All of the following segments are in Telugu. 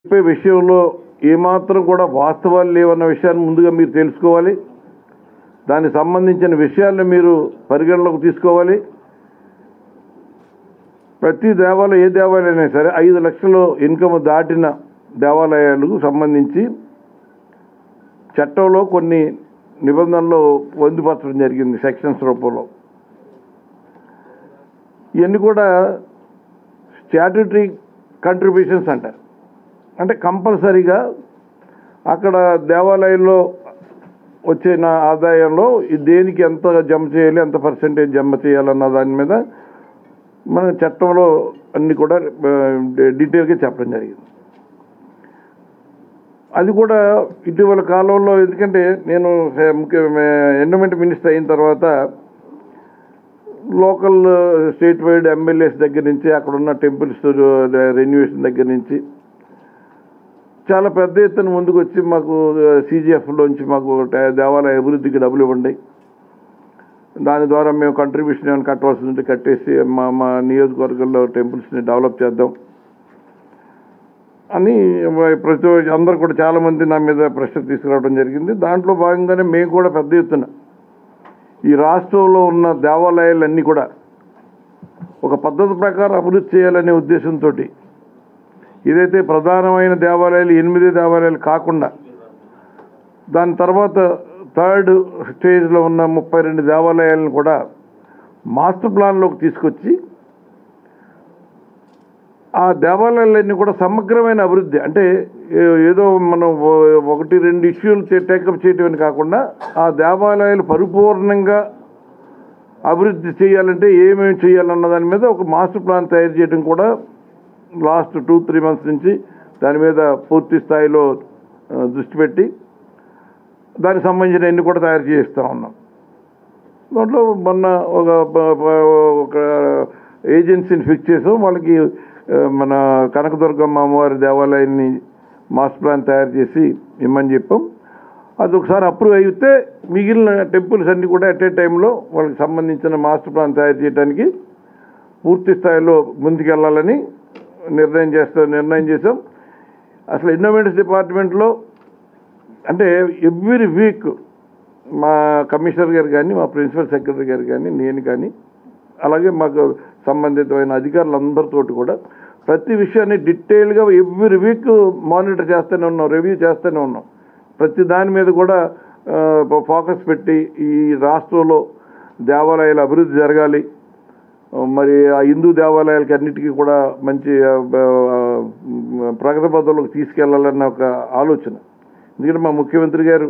చెప్పే విషయంలో ఏమాత్రం కూడా వాస్తవాలు లేవన్న విషయాన్ని ముందుగా మీరు తెలుసుకోవాలి దానికి సంబంధించిన విషయాలను మీరు పరిగణలోకి తీసుకోవాలి ప్రతి దేవాలయం ఏ దేవాలయం అయినా సరే ఐదు లక్షలు ఇన్కమ్ దాటిన దేవాలయాలకు సంబంధించి చట్టంలో కొన్ని నిబంధనలు పొందుపరచడం జరిగింది సెక్షన్స్ రూపంలో ఇవన్నీ కూడా స్టాట్యూటరీ కంట్రిబ్యూషన్స్ అంటారు అంటే కంపల్సరీగా అక్కడ దేవాలయంలో వచ్చిన ఆదాయంలో ఈ దేనికి ఎంత జమ చేయాలి ఎంత పర్సెంటేజ్ జమ చేయాలన్న దాని మీద మన చట్టంలో అన్ని కూడా ఆ, డీటెయిల్గా చెప్పడం జరిగింది అది కూడా ఇటీవల కాలంలో ఎందుకంటే నేను సే- ముఖ్య ఎండోమెంట్ మినిస్టర్ అయిన తర్వాత లోకల్ స్టేట్ వైడ్ ఎమ్మెల్యేస్ దగ్గర నుంచి అక్కడ ఉన్న టెంపుల్స్ రెన్యువేషన్ దగ్గర నుంచి చాలా పెద్ద ఎత్తున ముందుకు వచ్చి మాకు సీజీఎఫ్లోంచి మాకు ట- దేవాలయ అభివృద్ధికి డబ్బులు ఇవ్వండి దాని ద్వారా మేము కంట్రిబ్యూషన్ ఏమైనా కట్టవలసి ఉంటే కట్టేసి మా మా నియోజకవర్గంలో టెంపుల్స్ని డెవలప్ చేద్దాం అని ప్రతి అందరు కూడా చాలామంది నా మీద ప్రెషర్ తీసుకురావడం జరిగింది దాంట్లో భాగంగానే మేము కూడా పెద్ద ఎత్తున ఈ రాష్ట్రంలో ఉన్న దేవాలయాలన్నీ కూడా ఒక పద్ధతి ప్రకారం అభివృద్ధి చేయాలనే ఉద్దేశంతో ఏదైతే ప్రధానమైన దేవాలయాలు ఎనిమిది దేవాలయాలు కాకుండా దాని తర్వాత థర్డ్ స్టేజ్లో ఉన్న ముప్పై రెండు దేవాలయాలను కూడా మాస్టర్ ప్లాన్లోకి తీసుకొచ్చి ఆ దేవాలయాలన్నీ కూడా సమగ్రమైన అభివృద్ధి అంటే ఏ- ఏదో మనం ఓ- ఒకటి రెండు ఇష్యూలు టేకప్ చేయటమని కాకుండా ఆ దేవాలయాలు పరిపూర్ణంగా అభివృద్ధి చేయాలంటే ఏమేమి చేయాలన్న దాని మీద ఒక మాస్టర్ ప్లాన్ తయారు చేయడం కూడా లాస్ట్ టూ త్రీ మంత్స్ నుంచి దాని మీద పూర్తి స్థాయిలో ఆ, దృష్టి పెట్టి దానికి సంబంధించిన ఎన్ని కూడా తయారు చేస్తూ ఉన్నాం దాంట్లో మొన్న ఒక ప- ప- ఒక ఏజెన్సీని ఫిక్స్ చేసాం వాళ్ళకి ఆ, మన కనకదుర్గమ్మ అమ్మవారి దేవాలయాన్ని మాస్టర్ ప్లాన్ తయారు చేసి ఇమ్మని చెప్పాం అది ఒకసారి అప్రూవ్ అయితే మిగిలిన టెంపుల్స్ అన్ని కూడా అట్ ఏ టైంలో వాళ్ళకి సంబంధించిన మాస్టర్ ప్లాన్ తయారు చేయడానికి పూర్తి స్థాయిలో ముందుకెళ్ళాలని నిర్ణయం చేస్తాం నిర్ణయం చేసాం అసలు ఇన్నోవేషన్స్ డిపార్ట్మెంట్లో అంటే ఎవ్రీ వీక్ మా కమిషనర్ గారు కానీ మా ప్రిన్సిపల్ సెక్రటరీ గారు కానీ నేను కానీ అలాగే మాకు సంబంధితమైన అధికారులందరితోటి కూడా ప్రతి విషయాన్ని డీటెయిల్గా ఎవ్రీ వీక్ మానిటర్ చేస్తూనే ఉన్నాం రివ్యూ చేస్తూనే ఉన్నాం ప్రతి దాని మీద కూడా ఆ, ఫోకస్ పెట్టి ఈ రాష్ట్రంలో దేవాలయాల అభివృద్ధి జరగాలి మరి ఆ హిందూ దేవాలయాలకి అన్నిటికీ కూడా మంచి ఆ, ఆ, ప్రగతి పదంలోకి తీసుకెళ్లాలన్న ఒక ఆలోచన ఎందుకంటే మా ముఖ్యమంత్రి గారు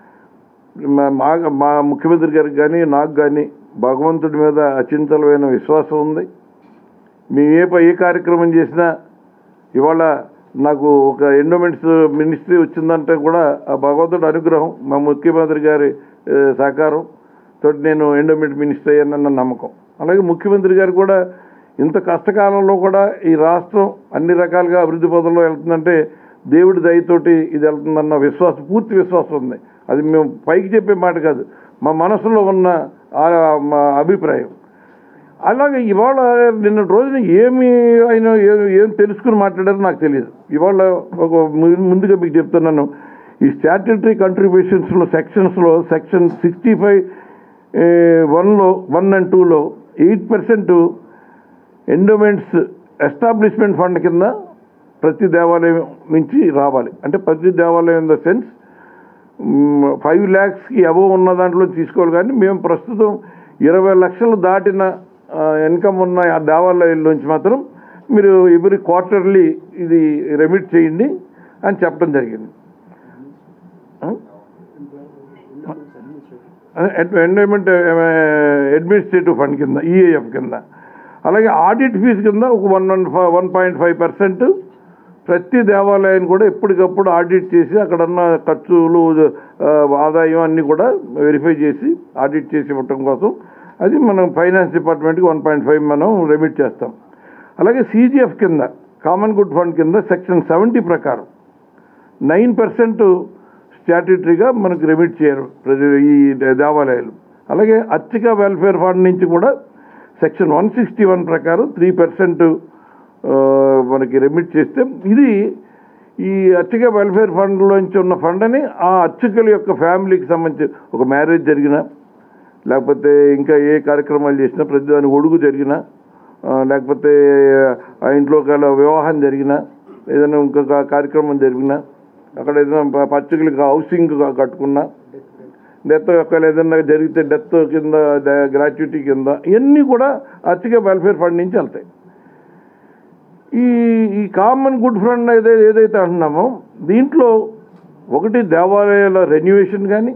మా మా- మా ముఖ్యమంత్రి గారికి కానీ నాకు కానీ భగవంతుడి మీద అచింతలమైన విశ్వాసం ఉంది మేము ఏ ప- ఏ కార్యక్రమం చేసినా ఇవాళ నాకు ఒక ఎండోమెంట్స్ మినిస్ట్రీ వచ్చిందంటే కూడా ఆ భగవంతుడి అనుగ్రహం మా ముఖ్యమంత్రి గారి ఏ, సహకారం తోటి నేను ఎండోమెంట్ మినిస్టర్ అయ్యానన్న నమ్మకం అలాగే ముఖ్యమంత్రి గారు కూడా ఇంత కష్టకాలంలో కూడా ఈ రాష్ట్రం అన్ని రకాలుగా అభివృద్ధి పదంలో వెళ్తుందంటే దేవుడి దయతోటి ఇది వెళ్తుందన్న విశ్వాసం పూర్తి విశ్వాసం ఉంది అది మేము పైకి చెప్పే మాట కాదు మా మనసులో ఉన్న ఆ మా అభిప్రాయం అలాగే ఇవాళ నిన్న రోజున ఏమి ఆయన ఏ- ఏం తెలుసుకుని మాట్లాడారో నాకు తెలియదు ఇవాళ ఒక ము- ముందుగా మీకు చెప్తున్నాను ఈ స్టాట్యూటరీ కంట్రిబ్యూషన్స్లో సెక్షన్స్లో సెక్షన్ సిక్స్టీ ఫైవ్ వన్లో వన్ అండ్ టూలో eight percent endowments establishment fund కింద ప్రతి దేవాలయం నుంచి రావాలి అంటే ప్రతి దేవాలయం ఇన్ ద సెన్స్ ఫైవ్ ల్యాక్స్కి అబవ్ ఉన్న దాంట్లో తీసుకోవాలి కానీ మేము ప్రస్తుతం ఇరవై లక్షలు దాటిన ఇన్కమ్ ఉన్న ఆ దేవాలయాల నుంచి మాత్రం మీరు ఎవ్రీ క్వార్టర్లీ ఇది రెమిట్ చేయండి అని చెప్పడం జరిగింది ఎండోమెంట్ అడ్మినిస్ట్రేటివ్ ఫండ్ కింద ఈఏఎఫ్ కింద అలాగే ఆడిట్ ఫీజు కింద ఒక one one one point five percent ప్రతి దేవాలయాన్ని కూడా ఎప్పటికప్పుడు ఆడిట్ చేసి అక్కడ ఉన్న ఖర్చులు ఆ, ఆదాయం అన్నీ కూడా వెరిఫై చేసి ఆడిట్ చేసి ఇవ్వటం కోసం అది మనం ఫైనాన్స్ డిపార్ట్మెంట్కి వన్ పాయింట్ ఫైవ్ మనం రెమిట్ చేస్తాం అలాగే సీజీఎఫ్ కింద కామన్ గుడ్ ఫండ్ కింద సెక్షన్ సెవెంటీ ప్రకారం నైన్ పర్సెంట్ స్టాట్యూటరీగా మనకు రెమిట్ చేయరు ప్రతి ఈ దే- దేవాలయాలు అలాగే అర్చిక వెల్ఫేర్ ఫండ్ నుంచి కూడా సెక్షన్ వన్ సిక్స్టీ వన్ ప్రకారం త్రీ పర్సెంట్ మనకి రెమిట్ చేస్తే ఇది ఈ అర్చక వెల్ఫేర్ ఫండ్లోంచి ఉన్న ఫండ్ని ఆ అర్చకుల యొక్క ఫ్యామిలీకి సంబంధించి ఒక మ్యారేజ్ జరిగినా లేకపోతే ఇంకా ఏ కార్యక్రమాలు చేసినా ప్రతి దాని ఒడుగు జరిగినా ఆ, లేకపోతే ఆ ఇంట్లో గల వివాహం జరిగినా ఏదైనా ఇంకొక కార్యక్రమం జరిగినా అక్కడ ఏదైనా ప- పర్చకులకి హౌసింగ్ క- కట్టుకున్నా డెత్ ఒకవేళ ఏదైనా జరిగితే డెత్ కింద గ్రాట్యుటీ కింద ఇవన్నీ కూడా అర్చక వెల్ఫేర్ ఫండ్ నుంచి వెళ్తాయి ఈ ఈ కామన్ గుడ్ ఫండ్ ఏదైతే ఏదైతే అంటున్నామో దీంట్లో ఒకటి దేవాలయాల రెన్యువేషన్ కానీ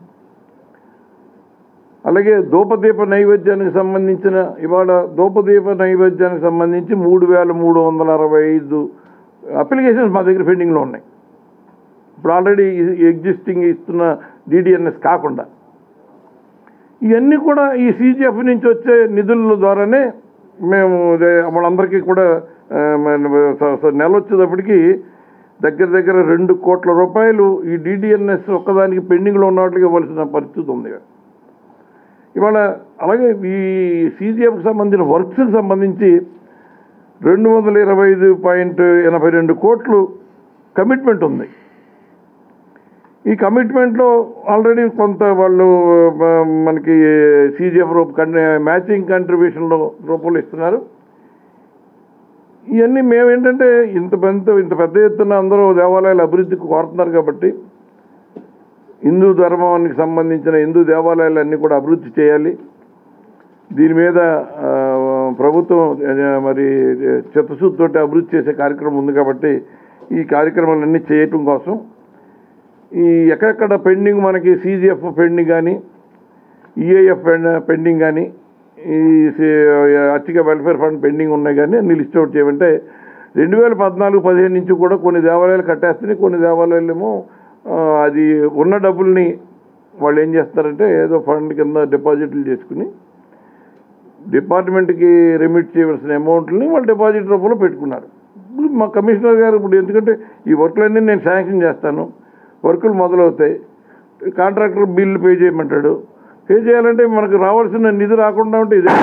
అలాగే ధూపదీప నైవేద్యానికి సంబంధించిన ఇవాళ ధూపదీప నైవేద్యానికి సంబంధించి మూడు వేల మూడు వందల అరవై ఐదు అప్లికేషన్స్ మా దగ్గర పెండింగ్లో ఉన్నాయి ఇప్పుడు ఆల్రెడీ ఎగ్జిస్టింగ్ ఇస్తున్న డిడిఎన్ఎస్ కాకుండా ఇవన్నీ కూడా ఈ సీజీఎఫ్ నుంచి వచ్చే నిధుల ద్వారానే మేము ఇదే వాళ్ళందరికీ కూడా ఆ, మన స- స- నెల వచ్చేటప్పటికి దగ్గర దగ్గర రెండు కోట్ల రూపాయలు ఈ డిడిఎన్ఎస్ ఒక్కదానికి పెండింగ్లో ఉన్న వాటికి ఇవ్వాల్సిన పరిస్థితి ఉంది ఇవాళ అలాగే ఈ సీజీఎఫ్కి సంబంధించిన వర్క్స్కి సంబంధించి రెండు వందల ఇరవై ఐదు పాయింట్ ఎనభై రెండు కోట్లు కమిట్మెంట్ ఉంది ఈ కమిట్మెంట్లో ఆల్రెడీ కొంత వాళ్ళు ఆ, మనకి సీజీఎఫ్ రూప మ్యాచింగ్ కంట్రిబ్యూషన్ రూపంలో ఇస్తున్నారు ఇవన్నీ మేమేంటంటే ఇంత పెద్ద ఇంత పెద్ద ఎత్తున అందరూ దేవాలయాల అభివృద్ధికి కోరుతున్నారు కాబట్టి హిందూ ధర్మానికి సంబంధించిన హిందూ దేవాలయాలన్నీ కూడా అభివృద్ధి చేయాలి దీని మీద ఆ, ప్రభుత్వం ఆ, మరి చిత్తశుద్ధితోటి అభివృద్ధి చేసే కార్యక్రమం ఉంది కాబట్టి ఈ కార్యక్రమాలన్నీ చేయటం కోసం ఈ ఎక్కడెక్కడ పెండింగ్ మనకి సీజీఎఫ్ పెండింగ్ కానీ ఈఏఎఫ్ పెండింగ్ కానీ ఈ అర్చిక వెల్ఫేర్ ఫండ్ పెండింగ్ ఉన్నాయి కానీ అన్ని లిస్ట్ అవుట్ చేయమంటే రెండు వేల పద్నాలుగు పదిహేను నుంచి కూడా కొన్ని దేవాలయాలు కట్టేస్తున్నాయి కొన్ని దేవాలయాలు ఏమో ఆ, అది ఉన్న డబ్బుల్ని వాళ్ళు ఏం చేస్తారంటే ఏదో ఫండ్ కింద డిపాజిట్లు చేసుకుని డిపార్ట్మెంట్కి రెమిట్ చేయవలసిన అమౌంట్ని వాళ్ళు డిపాజిట్ రూపంలో పెట్టుకున్నారు ఇప్పుడు మా కమిషనర్ గారు ఇప్పుడు ఎందుకంటే ఈ వర్క్లన్నీ నేను శాంక్షన్ చేస్తాను వర్కులు మొదలవుతాయి కాంట్రాక్టర్ బిల్లు పే చేయమంటాడు పే చేయాలంటే మనకు రావాల్సిన నిధి రాకుండా ఉంటే ఇదే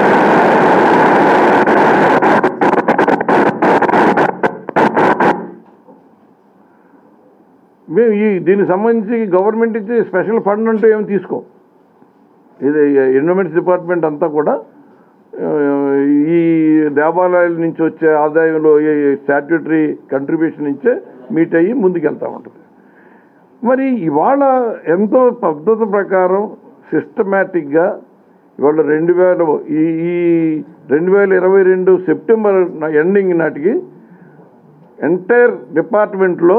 మేము ఈ దీనికి సంబంధించి గవర్నమెంట్ ఇచ్చే స్పెషల్ ఫండ్ అంటూ ఏమి తీసుకోం ఇది ఎన్విరాన్మెంట్స్ డిపార్ట్మెంట్ అంతా కూడా ఆ, ఈ దేవాలయాల నుంచి వచ్చే ఆదాయంలో స్టాట్యూటరీ కంట్రిబ్యూషన్ నుంచే మీట్ అయ్యి ముందుకెళ్తూ ఉంటుంది మరి ఇవాళ ఎంతో పద్ధతి ప్రకారం సిస్టమేటిక్గా ఇవాళ రెండు వేల ఈ ఈ రెండు వేల ఇరవై రెండు సెప్టెంబర్ ఎండింగ్ నాటికి ఎంటైర్ డిపార్ట్మెంట్లో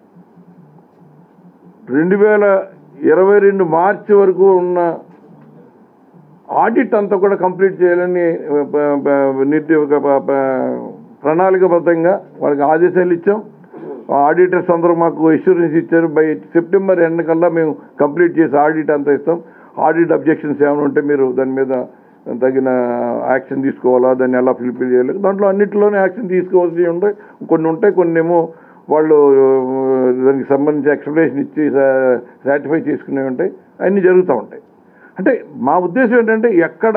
రెండు వేల ఇరవై రెండు మార్చి వరకు ఉన్న ఆడిట్ అంతా కూడా కంప్లీట్ చేయాలని ప- ప- నిర్ది ఒక ప- ప- ప్రణాళికబద్ధంగా వాళ్ళకి ఆదేశాలు ఇచ్చాం ఆడిటర్స్ అందరూ మాకు ఇన్సూరెన్స్ ఇచ్చారు బై సెప్టెంబర్ ఎండ్ కల్లా మేము కంప్లీట్ చేసి ఆడిట్ అంతా ఇస్తాం ఆడిట్ అబ్జెక్షన్స్ ఏమైనా ఉంటే మీరు దాని మీద తగిన యాక్షన్ తీసుకోవాలా దాన్ని ఎలా ఫిల్ఫిల్ చేయాలి దాంట్లో అన్నింటిలోనే యాక్షన్ తీసుకోవాల్సి ఉంటాయి కొన్ని ఉంటాయి కొన్ని ఏమో వాళ్ళు ఆ, దానికి సంబంధించి ఎక్స్ప్లెనేషన్ ఇచ్చి సాటిఫై చేసుకునేవి ఉంటాయి అన్నీ జరుగుతూ ఉంటాయి అంటే మా ఉద్దేశం ఏంటంటే ఎక్కడ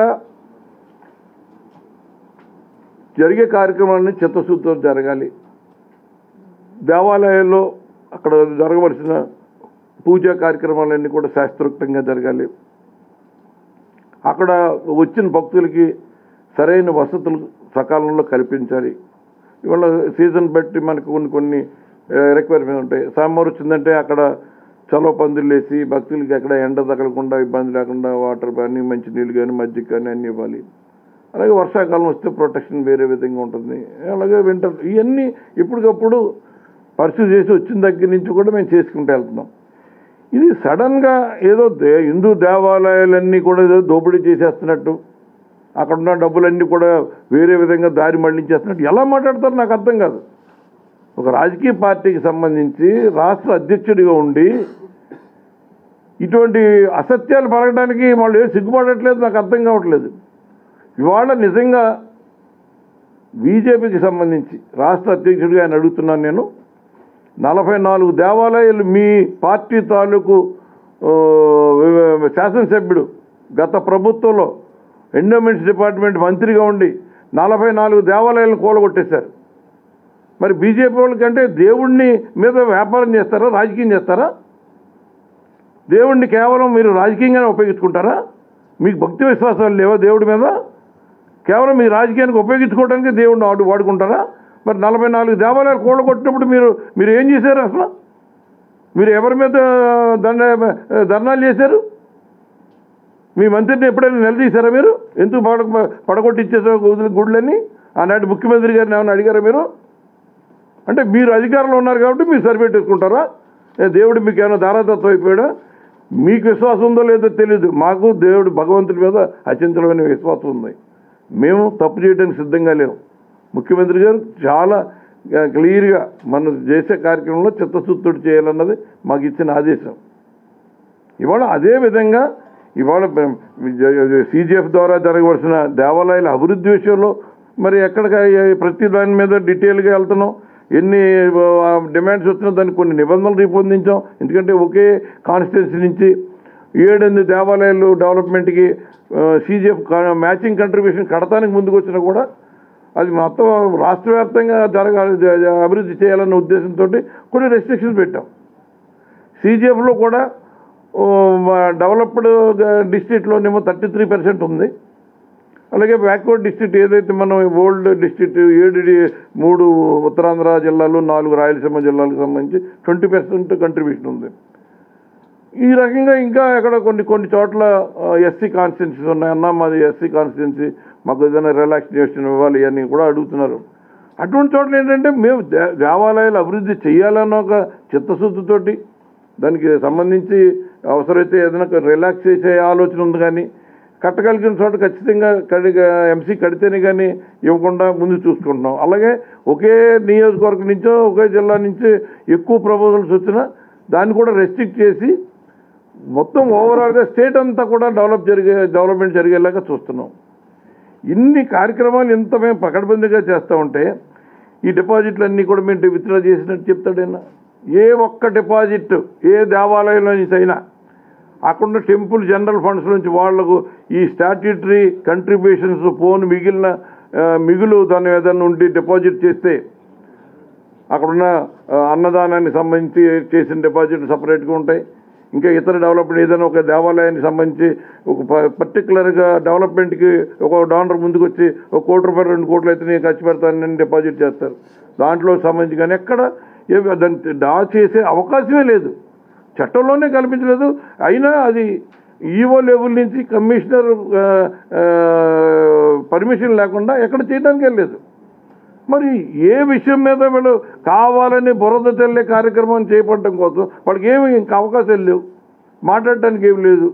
జరిగే కార్యక్రమాన్ని చిత్తశుద్ధితో జరగాలి దేవాలయాల్లో అక్కడ జరగవలసిన పూజా కార్యక్రమాలన్నీ కూడా శాస్త్రోక్తంగా జరగాలి అక్కడ వచ్చిన భక్తులకి సరైన వసతులు సకాలంలో కల్పించాలి ఇవాళ సీజన్ బట్టి మనకు కొన్ని కొన్ని రిక్వైర్మెంట్ ఉంటాయి సమ్మర్ వచ్చిందంటే అక్కడ చలో పందులు వేసి భక్తులకి ఎక్కడ ఎండ తగలకుండా ఇబ్బంది లేకుండా వాటర్ కానీ మంచి నీళ్ళు కానీ మజ్జిగ కానీ అన్నీ ఇవ్వాలి అలాగే వర్షాకాలం వస్తే ప్రొటెక్షన్ వేరే విధంగా ఉంటుంది అలాగే వింటర్ ఇవన్నీ ఇప్పటికప్పుడు పరిస్థితి చేసి వచ్చిన దగ్గర నుంచి కూడా మేము చేసుకుంటూ వెళ్తున్నాం ఇది సడన్గా ఏదో దే హిందూ దేవాలయాలన్నీ కూడా ఏదో దోపిడీ చేసేస్తున్నట్టు అక్కడ ఉన్న డబ్బులన్నీ కూడా వేరే విధంగా దారి మళ్లించేస్తున్నట్టు ఎలా మాట్లాడతారు నాకు అర్థం కాదు ఒక రాజకీయ పార్టీకి సంబంధించి రాష్ట్ర అధ్యక్షుడిగా ఉండి ఇటువంటి అసత్యాలు పలకడానికి వాళ్ళు ఏం సిగ్గుపడట్లేదు నాకు అర్థం కావట్లేదు ఇవాళ నిజంగా బీజేపీకి సంబంధించి రాష్ట్ర అధ్యక్షుడిగా ఆయన అడుగుతున్నాను నేను నలభై నాలుగు దేవాలయాలు మీ పార్టీ తాలూకు ఆ, శాసనసభ్యుడు గత ప్రభుత్వంలో ఎండోమెంట్స్ డిపార్ట్మెంట్ మంత్రిగా ఉండి నలభై నాలుగు దేవాలయాలను కూలగొట్టేశారు మరి బీజేపీ వాళ్ళకంటే దేవుణ్ణి మీద వ్యాపారం చేస్తారా రాజకీయం చేస్తారా దేవుణ్ణి కేవలం మీరు రాజకీయంగానే ఉపయోగించుకుంటారా మీకు భక్తి విశ్వాసాలు లేవా దేవుడి మీద కేవలం మీ రాజకీయానికి ఉపయోగించుకోవడానికి దేవుడిని వాడు వాడుకుంటారా మరి నలభై నాలుగు దేవాలయాలు కూడ కొట్టినప్పుడు మీరు మీరు ఏం చేశారు అసలు మీరు ఎవరి మీద దండ ధర్నాలు చేశారు మీ మంత్రిని ఎప్పుడైనా నిలదీశారా మీరు ఎందుకు పడ పడగొట్టిచ్చేసారు గుడి గుళ్ళని ఆనాటి ముఖ్యమంత్రి గారిని ఏమైనా అడిగారా మీరు అంటే మీరు అధికారంలో ఉన్నారు కాబట్టి మీరు సరిపెట్టేసుకుంటారా ఏ దేవుడు మీకు ఏమైనా దారాదత్వం అయిపోయాడా మీకు విశ్వాసం ఉందో లేదో తెలియదు మాకు దేవుడు భగవంతుడి మీద అచంచలమైన విశ్వాసం ఉంది మేము తప్పు చేయడానికి సిద్ధంగా లేవు ముఖ్యమంత్రి గారు చాలా క్లియర్గా మనం చేసే కార్యక్రమంలో చిత్తశుద్ధుడు చేయాలన్నది మాకు ఇచ్చిన ఆదేశం ఇవాళ అదే విధంగా ఇవాళ సీజీఎఫ్ ద్వారా జరగవలసిన దేవాలయాల అభివృద్ధి విషయంలో మరి ఎక్కడ ప్రతి దాని మీద డీటెయిల్గా వెళ్తున్నాం ఎన్ని ఆ, డిమాండ్స్ వచ్చినా దానికి కొన్ని నిబంధనలు రూపొందించాం ఎందుకంటే ఒకే కాన్స్టిట్యున్సీ నుంచి ఏడెనిమిది దేవాలయాలు డెవలప్మెంట్కి సీజీఎఫ్ మ్యాచింగ్ కంట్రిబ్యూషన్ కడతానికి ముందుకు వచ్చినా కూడా అది మొత్తం రాష్ట్ర వ్యాప్తంగా జరగాలి జ- జ- అభివృద్ధి చేయాలన్న ఉద్దేశంతో కొన్ని రెస్ట్రిక్షన్స్ పెట్టాం సీజీఎఫ్లో కూడా డెవలప్డ్ డిస్ట్రిక్ట్లోనేమో థర్టీ త్రీ పర్సెంట్ ఉంది అలాగే బ్యాక్వర్డ్ డిస్ట్రిక్ట్ ఏదైతే మనం ఓల్డ్ డిస్ట్రిక్ట్ ఏడు డి- మూడు ఉత్తరాంధ్ర జిల్లాలు నాలుగు రాయలసీమ జిల్లాలకు సంబంధించి ట్వంటీ పర్సెంట్ కంట్రిబ్యూషన్ ఉంది ఈ రకంగా ఇంకా ఎక్కడ కొన్ని కొన్ని చోట్ల ఎస్సీ కాన్స్టిట్యున్సీస్ ఉన్నాయి అన్న మాది ఎస్సీ కాన్స్టిట్యున్సీ మాకు ఏదైనా రిలాక్సేషన్ ఇవ్వాలి అని కూడా అడుగుతున్నారు అటువంటి చోట్ల ఏంటంటే మేము దే- దేవాలయాలు అభివృద్ధి చేయాలన్న ఒక చిత్తశుద్ధితోటి దానికి సంబంధించి అవసరమైతే ఏదైనా రిలాక్స్ చేసే ఆలోచన ఉంది కానీ కట్టగలిగిన చోట ఖచ్చితంగా కడి ఎంసీ కడితేనే కానీ ఇవ్వకుండా ముందు చూసుకుంటున్నాం అలాగే ఒకే నియోజకవర్గం నుంచో ఒకే జిల్లా నుంచి ఎక్కువ ప్రపోజల్స్ వచ్చినా దాన్ని కూడా రెస్ట్రిక్ట్ చేసి మొత్తం ఓవరాల్గా స్టేట్ అంతా కూడా డెవలప్ జరిగే డెవలప్మెంట్ జరిగేలాగా చూస్తున్నాం ఇన్ని కార్యక్రమాలు ఇంత మేము పకడ్బందీగా చేస్తూ ఉంటే ఈ డిపాజిట్లు అన్నీ కూడా మేము విత్డ్రా చేసినట్టు చెప్తాడైనా ఏ ఒక్క డిపాజిట్ ఏ దేవాలయంలో నుంచి అయినా అక్కడ టెంపుల్ జనరల్ ఫండ్స్ నుంచి వాళ్లకు ఈ స్టాట్యూటరీ కంట్రిబ్యూషన్స్ పోను మిగిలిన ఆ, మిగులు దాని ఏదైనా ఉండి డిపాజిట్ చేస్తే అక్కడున్న ఆ, అన్నదానానికి సంబంధించి చేసిన డిపాజిట్ సపరేట్గా ఉంటాయి ఇంకా ఇతర డెవలప్మెంట్ ఏదైనా ఒక దేవాలయానికి సంబంధించి ఒక ప- పర్టికులర్గా డెవలప్మెంట్కి ఒక డోనర్ ముందుకు వచ్చి ఒక కోటి రూపాయలు రెండు కోట్లు అయితే నేను ఖర్చు పెడతానని డిపాజిట్ చేస్తారు దాంట్లో సంబంధించి కానీ ఎక్కడ ఏ దాన్ని డా చేసే అవకాశమే లేదు చట్టంలోనే కల్పించలేదు అయినా అది ఈవో లెవెల్ నుంచి కమిషనర్ పర్మిషన్ లేకుండా ఎక్కడ చేయడానికి లేదు మరి ఏ విషయం మీద వీళ్ళు కావాలని బురద తెల్లే కార్యక్రమం చేపట్టడం కోసం వాళ్ళకి ఏమి ఇంకా అవకాశాలు లేవు మాట్లాడటానికి ఏమి లేదు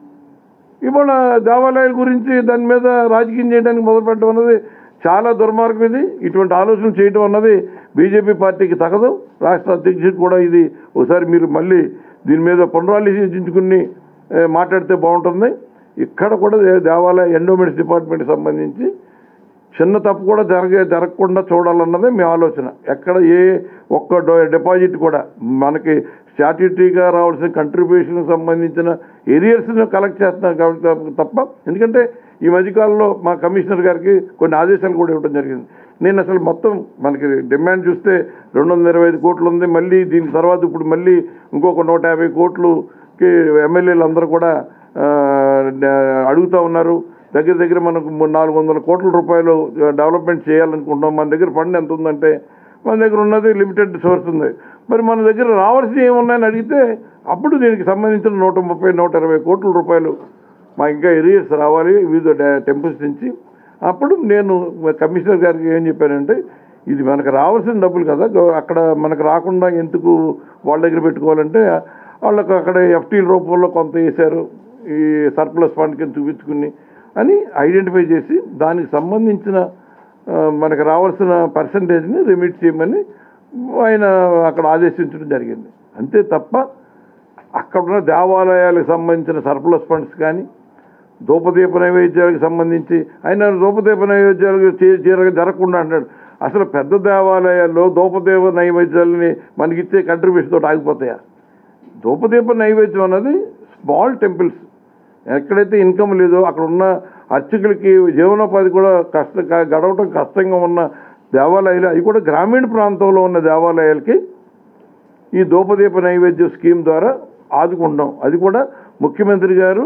ఇవాళ దేవాలయాల గురించి దాని మీద రాజకీయం చేయడానికి మొదలుపెట్టడం అన్నది చాలా దుర్మార్గం ఇది ఇటువంటి ఆలోచన చేయడం అన్నది బీజేపీ పార్టీకి తగదు రాష్ట్ర అధ్యక్షుడు కూడా ఇది ఒకసారి మీరు మళ్ళీ దీని మీద పునరాలోచించుకుని ఏ, మాట్లాడితే బాగుంటుంది ఇక్కడ కూడా దే- దేవాలయ ఎండోమెంట్స్ డిపార్ట్మెంట్కి సంబంధించి చిన్న తప్పు కూడా జరగ జరగకుండా చూడాలన్నదే మీ ఆలోచన ఎక్కడ ఏ ఒక్క డో- డిపాజిట్ కూడా మనకి స్టాట్యూటరీగా రావాల్సిన కంట్రిబ్యూషన్కి సంబంధించిన ఏరియాస్ని కలెక్ట్ చేస్తున్నాం కాబట్టి తప్ప- తప్ప ఎందుకంటే ఈ మధ్యకాలంలో మా కమిషనర్ గారికి కొన్ని ఆదేశాలు కూడా ఇవ్వడం జరిగింది నేను అసలు మొత్తం మనకి డిమాండ్ చూస్తే రెండు వందల ఇరవై ఐదు కోట్లు ఉంది మళ్ళీ దీని తర్వాత ఇప్పుడు మళ్ళీ ఇంకొక నూట యాభై కోట్లుకి ఎమ్మెల్యేలు అందరూ కూడా ఆ, డ- అడుగుతూ ఉన్నారు దగ్గర దగ్గర మనకు మూడు నాలుగు వందల కోట్ల రూపాయలు డెవలప్మెంట్ చేయాలనుకుంటున్నాం మన దగ్గర ఫండ్ ఎంత ఉందంటే మన దగ్గర ఉన్నది లిమిటెడ్ సోర్స్ ఉంది మరి మన దగ్గర రావాల్సి ఏమున్నాయని అడిగితే అప్పుడు దీనికి సంబంధించిన నూట ముప్పై నూట ఇరవై కోట్ల రూపాయలు మా ఇంకా ఏరియాస్ రావాలి వివిధ డా- టెంపుల్స్ నుంచి అప్పుడు నేను కమిషనర్ గారికి ఏం చెప్పానంటే ఇది మనకు రావాల్సిన డబ్బులు కదా గవ- అక్కడ మనకు రాకుండా ఎందుకు వాళ్ళ దగ్గర పెట్టుకోవాలంటే వాళ్ళకు అక్కడ ఎఫ్టీల రూపంలో కొంత వేశారు ఈ సర్ప్లస్ ఫండ్ కింద చూపించుకుని అని ఐడెంటిఫై చేసి దానికి సంబంధించిన ఆ, మనకు రావాల్సిన పర్సంటేజ్ని రిమిట్ చేయమని ఆయన అక్కడ ఆదేశించడం జరిగింది అంతే తప్ప అక్కడ ఉన్న దేవాలయాలకు సంబంధించిన సర్ప్లస్ ఫండ్స్ కానీ ధూపదీప నైవేద్యాలకు సంబంధించి ఆయన ధూపదీప నైవేద్యాలకు చే- చేర జరగకుండా అంటాడు అసలు పెద్ద దేవాలయాల్లో ధూపదీప నైవేద్యాలని మనకిచ్చే కంట్రిబ్యూషన్ తోటి ఆగిపోతాయా ధూపదీప నైవేద్యం అన్నది స్మాల్ టెంపుల్స్ ఎక్కడైతే ఇన్కమ్ లేదో అక్కడ ఉన్న అర్చకులకి జీవనోపాధి కూడా కష్ట క- గడవటం కష్టంగా ఉన్న దేవాలయాలు అవి కూడా గ్రామీణ ప్రాంతంలో ఉన్న దేవాలయాలకి ఈ దూపదీప నైవేద్య స్కీమ్ ద్వారా ఆదుకుంటాం అది కూడా ముఖ్యమంత్రి గారు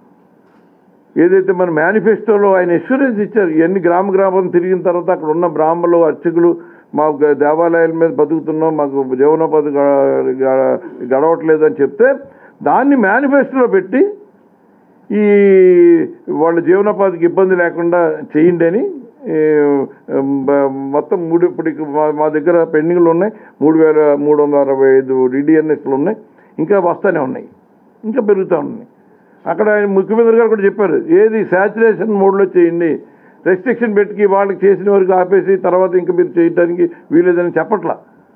ఏదైతే మన మేనిఫెస్టోలో ఆయన ఎష్యూరెన్స్ ఇచ్చారు ఎన్ని గ్రామ గ్రామం తిరిగిన తర్వాత అక్కడ ఉన్న బ్రాహ్మణులు అర్చకులు మా గ- దేవాలయాల మీద బతుకుతున్నాం మాకు జీవనోపాధి గ- గ- గడవట్లేదు అని చెప్తే దాన్ని మేనిఫెస్టోలో పెట్టి ఈ వాళ్ళ జీవనోపాధికి ఇబ్బంది లేకుండా చేయండి అని ఈ, బ- మొత్తం మూడు ఇప్పటికి మా- మా దగ్గర పెండింగ్లు ఉన్నాయి మూడు వేల మూడు వందల అరవై ఐదు డిడిఎన్ఎస్లు ఉన్నాయి ఇంకా వస్తూనే ఉన్నాయి ఇంకా పెరుగుతూ ఉన్నాయి అక్కడ ఆయన ముఖ్యమంత్రి గారు కూడా చెప్పారు ఏది శాచురేషన్ మోడ్లో చేయండి రెస్ట్రిక్షన్ పెట్టి వాళ్ళకి చేసిన వరకు ఆపేసి తర్వాత ఇంకా మీరు చేయడానికి వీలేదని చెప్పట్లా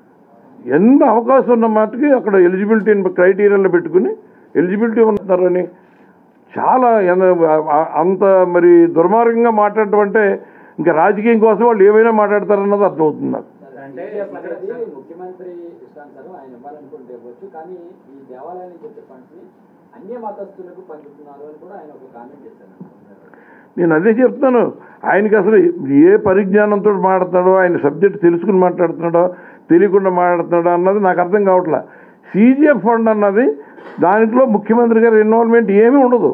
ఎంత అవకాశం ఉన్న మాటకి అక్కడ ఎలిజిబిలిటీ క్రైటీరియాలో పెట్టుకుని ఎలిజిబిలిటీ ఉన్నారని చాలా ఎన- ఆ- అంత మరి దుర్మార్గంగా మాట్లాడటం అంటే ఇంకా రాజకీయం కోసం వాళ్ళు ఏమైనా మాట్లాడతారన్నది అర్థమవుతుంది నాకు అంటే అనేది ముఖ్యమంత్రి ఇష్టానుసారం ఆయన ఇవ్వాలనుకుంటే ఇవ్వచ్చు కానీ ఈ దేవాలయం నుంచి వచ్చే ఫండ్స్ ని అన్య మతస్థులకు పంచుతున్నారు అని కూడా ఆయన ఒక కామెంట్ చేశారు నేను అదే చెప్తున్నాను ఆయనకి అసలు ఏ పరిజ్ఞానంతో మాట్లాడుతున్నాడో ఆయన సబ్జెక్ట్ తెలుసుకుని మాట్లాడుతున్నాడో తెలియకుండా మాట్లాడుతున్నాడో అన్నది నాకు అర్థం కావట్లే సీజీఎఫ్ ఫండ్ అన్నది దాంట్లో ముఖ్యమంత్రి గారి ఇన్వాల్వ్మెంట్ ఏమీ ఉండదు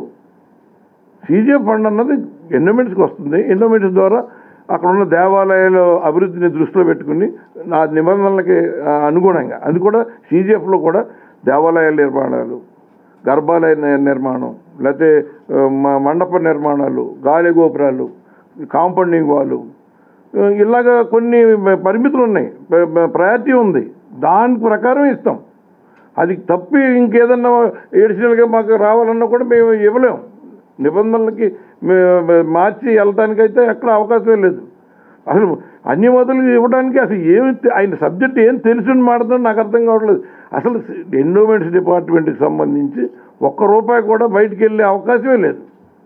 సీజీఎఫ్ ఫండ్ అన్నది ఎండోమెంట్స్కి వస్తుంది ఎండోమెంట్స్ ద్వారా అక్కడ ఉన్న దేవాలయాల అభివృద్ధిని దృష్టిలో పెట్టుకుని ఆ నిబంధనలకి ఆ, అనుగుణంగా అది కూడా సీజీఎఫ్లో కూడా దేవాలయాల నిర్మాణాలు గర్భాలయ ని- నిర్మాణం లేకపోతే ఆ, మ- మండప నిర్మాణాలు గాలి గోపురాలు కాంపౌండింగ్ వాళ్ళు ఆ, ఇలాగా కొన్ని పరిమితులు ఉన్నాయి ప్రయారిటీ ఉంది దాని ప్రకారం ఇస్తాం అది తప్పి ఇంకేదన్నా ఎడిషనల్గా మాకు రావాలన్నా కూడా మేము ఇవ్వలేం నిబంధనలకి మే- మే- మార్చి వెళ్ళటానికైతే ఎక్కడ అవకాశమే లేదు అసలు అన్ని మొదలు ఇవ్వడానికి అసలు ఏమి తె- ఆయన సబ్జెక్ట్ ఏం తెలుసుని మాట్లాడుతుందో నాకు అర్థం కావట్లేదు అసలు ఎండోమెంట్స్ డిపార్ట్మెంట్కి సంబంధించి ఒక్క రూపాయి కూడా బయటికి వెళ్ళే అవకాశమే లేదు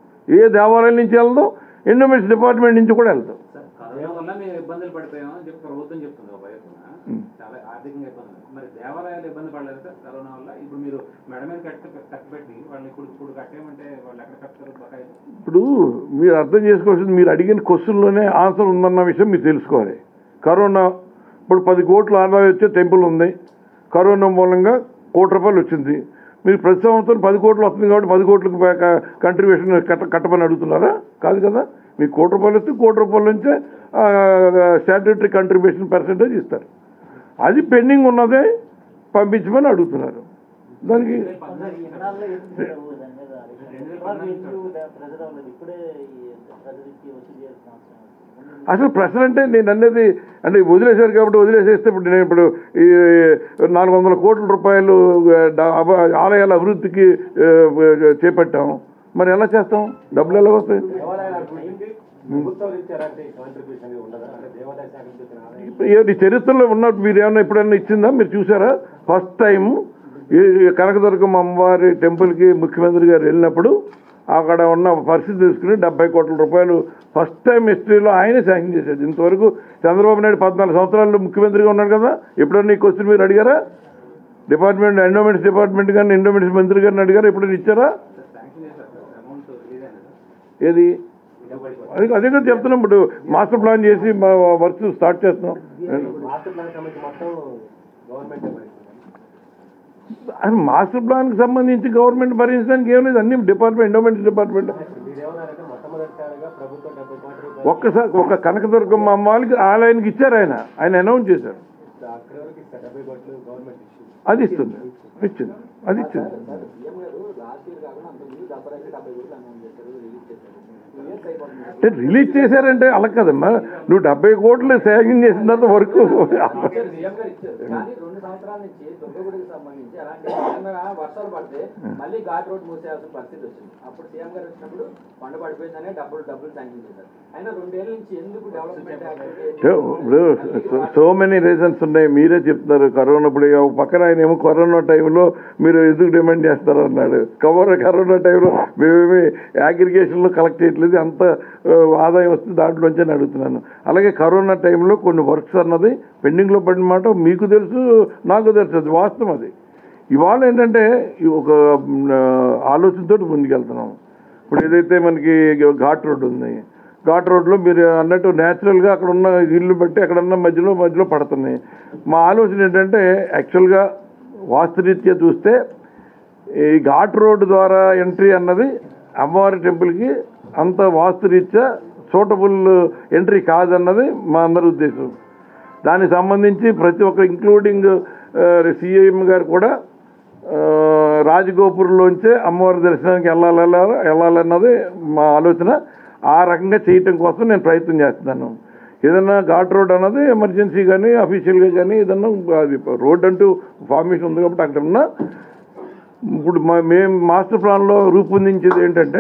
ఏ దేవాలయం నుంచి వెళ్దాం ఎండోమెంట్స్ డిపార్ట్మెంట్ నుంచి కూడా వెళ్తాం సార్ కరోనా వల్ల మేము ఇబ్బందులు పడిపోయామని చెప్పి ప్రభుత్వం చెప్తుంది ఒక వైపున చాలా ఆర్థికంగా ఇబ్బంది మరి దేవాలయాలు ఇబ్బంది పడలేదు సార్ కరోనా వల్ల ఇప్పుడు మీరు మెడ మీద కట్టి కట్టబెట్టి వాళ్ళని ఇప్పుడు ఇప్పుడు కట్టేయమంటే వాళ్ళు ఎక్కడ కట్టారు బకాయిలు ఇప్పుడు మీరు అర్థం చేసుకోవాల్సింది మీరు అడిగిన క్వశ్చన్లోనే ఆన్సర్ ఉందన్న విషయం మీరు తెలుసుకోవాలి కరోనా ఇప్పుడు పది కోట్ల ఆదాయం వచ్చే టెంపుల్ ఉంది కరోనా మూలంగా కోటి రూపాయలు వచ్చింది మీరు ప్రతి సంవత్సరం పది కోట్లు వస్తుంది కాబట్టి పది కోట్లకు కంట్రిబ్యూషన్ కట్ట కట్టమని అడుగుతున్నారా కాదు కదా మీకు కోటి రూపాయలు వస్తే కోటి రూపాయల నుంచే స్టాట్యూటరీ కంట్రిబ్యూషన్ పర్సెంటేజ్ ఇస్తారు అది పెండింగ్ ఉన్నదే పంపించమని అడుగుతున్నారు దానికి ఎన్నాళ్ళు ఎందుకు లేవు దాని మీద ఇవాళ ఎందుకు ప్రజలు అవ్వలేదు ఇప్పుడే ఈ ప్రజలకి వసూలు చేయాల్సిన అవసరం ఉంది. అసలు ప్రశ్న అంటే నేను అనేది అంటే వదిలేశారు కాబట్టి వదిలేసేస్తే ఇప్పుడు నేను ఇప్పుడు ఈ నాలుగు వందల కోట్ల రూపాయలు ఆ, డ- అబ- ఆలయాల అభివృద్ధికి ఆ, చేపట్టాం మరి ఎలా చేస్తాం డబ్బులు ఎలా వస్తాయి దేవాలయాల అభివృద్ధికి ప్రభుత్వాలు ఇచ్చారంటే కాంట్రిబ్యూషన్ ఉండదా అంటే దేవాలయ శాఖ నుంచి వచ్చిన ఆదాయం ఇప్పుడు ఏ- ఈ చరిత్రలో ఉన్న మీరు ఏమన్నా ఎప్పుడైనా ఇచ్చిందా మీరు చూసారా ఫస్ట్ టైం ఈ కనకదుర్గమ్మ అమ్మవారి టెంపుల్కి ముఖ్యమంత్రి గారు వెళ్ళినప్పుడు అక్కడ ఉన్న పరిస్థితి తీసుకుని డెబ్బై కోట్ల రూపాయలు ఫస్ట్ టైం హిస్టరీలో ఆయనే శాంక్షన్ చేశాడు ఇంతవరకు చంద్రబాబు నాయుడు పద్నాలుగు సంవత్సరాలు ముఖ్యమంత్రిగా ఉన్నాడు కదా ఎప్పుడన్నా ఈ క్వశ్చన్ మీరు అడిగారా డిపార్ట్మెంట్ ఎండోమెంట్స్ డిపార్ట్మెంట్ కానీ ఎండోమెంట్స్ మంత్రి గారిని అడిగారా ఎప్పుడైనా ఇచ్చారా శాంక్షన్ చేశారు సార్ అమౌంట్ రిలీజ్ అయింది సార్ ఏది అది అదే కదా చెప్తున్నాం ఇప్పుడు మాస్టర్ ప్లాన్ చేసి మా వర్క్ స్టార్ట్ చేస్తున్నాం మాస్టర్ ప్లాన్ కమిటీ మొత్తం గవర్నమెంట్ భరిస్తుంది అసలు మాస్టర్ ప్లాన్కి సంబంధించి గవర్నమెంట్ భరించడానికి ఏం లేదు అన్ని డిపార్ట్మెంట్ ఎండోమెంట్స్ డిపార్ట్మెంట్ ఇప్పుడు మీరేమన్నారంటే మొట్టమొదటిసారిగా ప్రభుత్వం డెబ్బై కోట్ల రూపాయలు ఒక్కసారి ఒక కనకదుర్గమ్మ అమ్మవారికి ఆలయానికి ఇచ్చారు ఆయన ఆయన అనౌన్స్ చేశారు అక్కడి వరకు ఇస్తారు డెబ్బై కోట్లు గవర్నమెంట్ ఇష్యూ అది ఇస్తుంది ఇచ్చింది అది ఇచ్చింది సార్ సీఎం గారు లాస్ట్ ఇయర్ కాకుండా అంత ముందు దసరాకి డెబ్బై కోట్లు అనౌన్స్ చేశారు రిలీజ్ చేశారు టూ ఇయర్స్ అయిపోతుంది అంటే రిలీజ్ చేశారంటే అలా కదమ్మా నువ్వు డెబ్బై కోట్లు సేవింగ్ చేసిన తర్వాత వర్క్ ఇచ్చారు, సీఎం గారు ఇచ్చారు కానీ రెండు సంవత్సరాల నుంచి దుర్గగుడికి సంబంధించి అలాంటి నిజంగా వర్షాలు పడితే మళ్ళీ ఘాట్ రోడ్ మూసేయాల్సిన పరిస్థితి వచ్చింది అప్పుడు సీఎం గారు వచ్చినప్పుడు పండు పడిపోయిందనే డబ్బులు డబ్బులు శాంక్షన్ చేశారు అయినా రెండేళ్ల నుంచి ఎందుకు డెవలప్మెంట్ ఇప్పుడు సో మెనీ రీజన్స్ ఉన్నాయి మీరే చెప్తున్నారు కరోనా ఇప్పుడు ఒక పక్కన ఆయన ఏమో కరోనా టైంలో మీరు ఎందుకు డిమాండ్ చేస్తారు అన్నాడు కరోనా కరోనా టైంలో మేమేమి అగ్రిగేషన్లో కలెక్ట్ చేయట్లేదు అంత ఆ, ఆదాయం వస్తుంది దాంట్లోంచి అని అడుగుతున్నాను అలాగే కరోనా టైంలో కొన్ని వర్క్స్ అన్నది పెండింగ్లో పడిన మాట మీకు తెలుసు నాకు తెలుసు అది వాస్తవం అది ఇవాళ ఏంటంటే ఈ ఒక మ్, ఆలోచనతో ముందుకెళ్తున్నాం ఇప్పుడు ఏదైతే మనకి ఘాట్ రోడ్ ఉంది ఘాట్ రోడ్లో మీరు అన్నట్టు న్యాచురల్గా అక్కడ ఉన్న ఇల్లు బట్టి అక్కడున్న మధ్యలో మధ్యలో పడుతున్నాయి మా ఆలోచన ఏంటంటే యాక్చువల్గా వాస్తురీత్యా చూస్తే ఈ ఘాట్ రోడ్డు ద్వారా ఎంట్రీ అన్నది అమ్మవారి టెంపుల్కి అంత వాస్తురీత్యా సూటబుల్ ఎంట్రీ కాదన్నది మా అందరి ఉద్దేశం దానికి సంబంధించి ప్రతి ఒక్క ఇంక్లూడింగ్ సిఐఎం గారు కూడా ఆ, రాజగోపురంలోంచే అమ్మవారి దర్శనానికి వెళ్ళాల వెళ్ళాలన్నది మా ఆలోచన ఆ రకంగా చేయటం కోసం నేను ప్రయత్నం చేస్తున్నాను ఏదన్నా ఘాట్ రోడ్ అన్నది ఎమర్జెన్సీ కానీ అఫీషియల్గా కానీ ఏదన్నా అది రోడ్ అంటూ ఫార్మేషన్ ఉంది కాబట్టి అక్కడ ఉన్న ఇప్పుడు మా- మేము మాస్టర్ ప్లాన్లో రూపొందించేది ఏంటంటే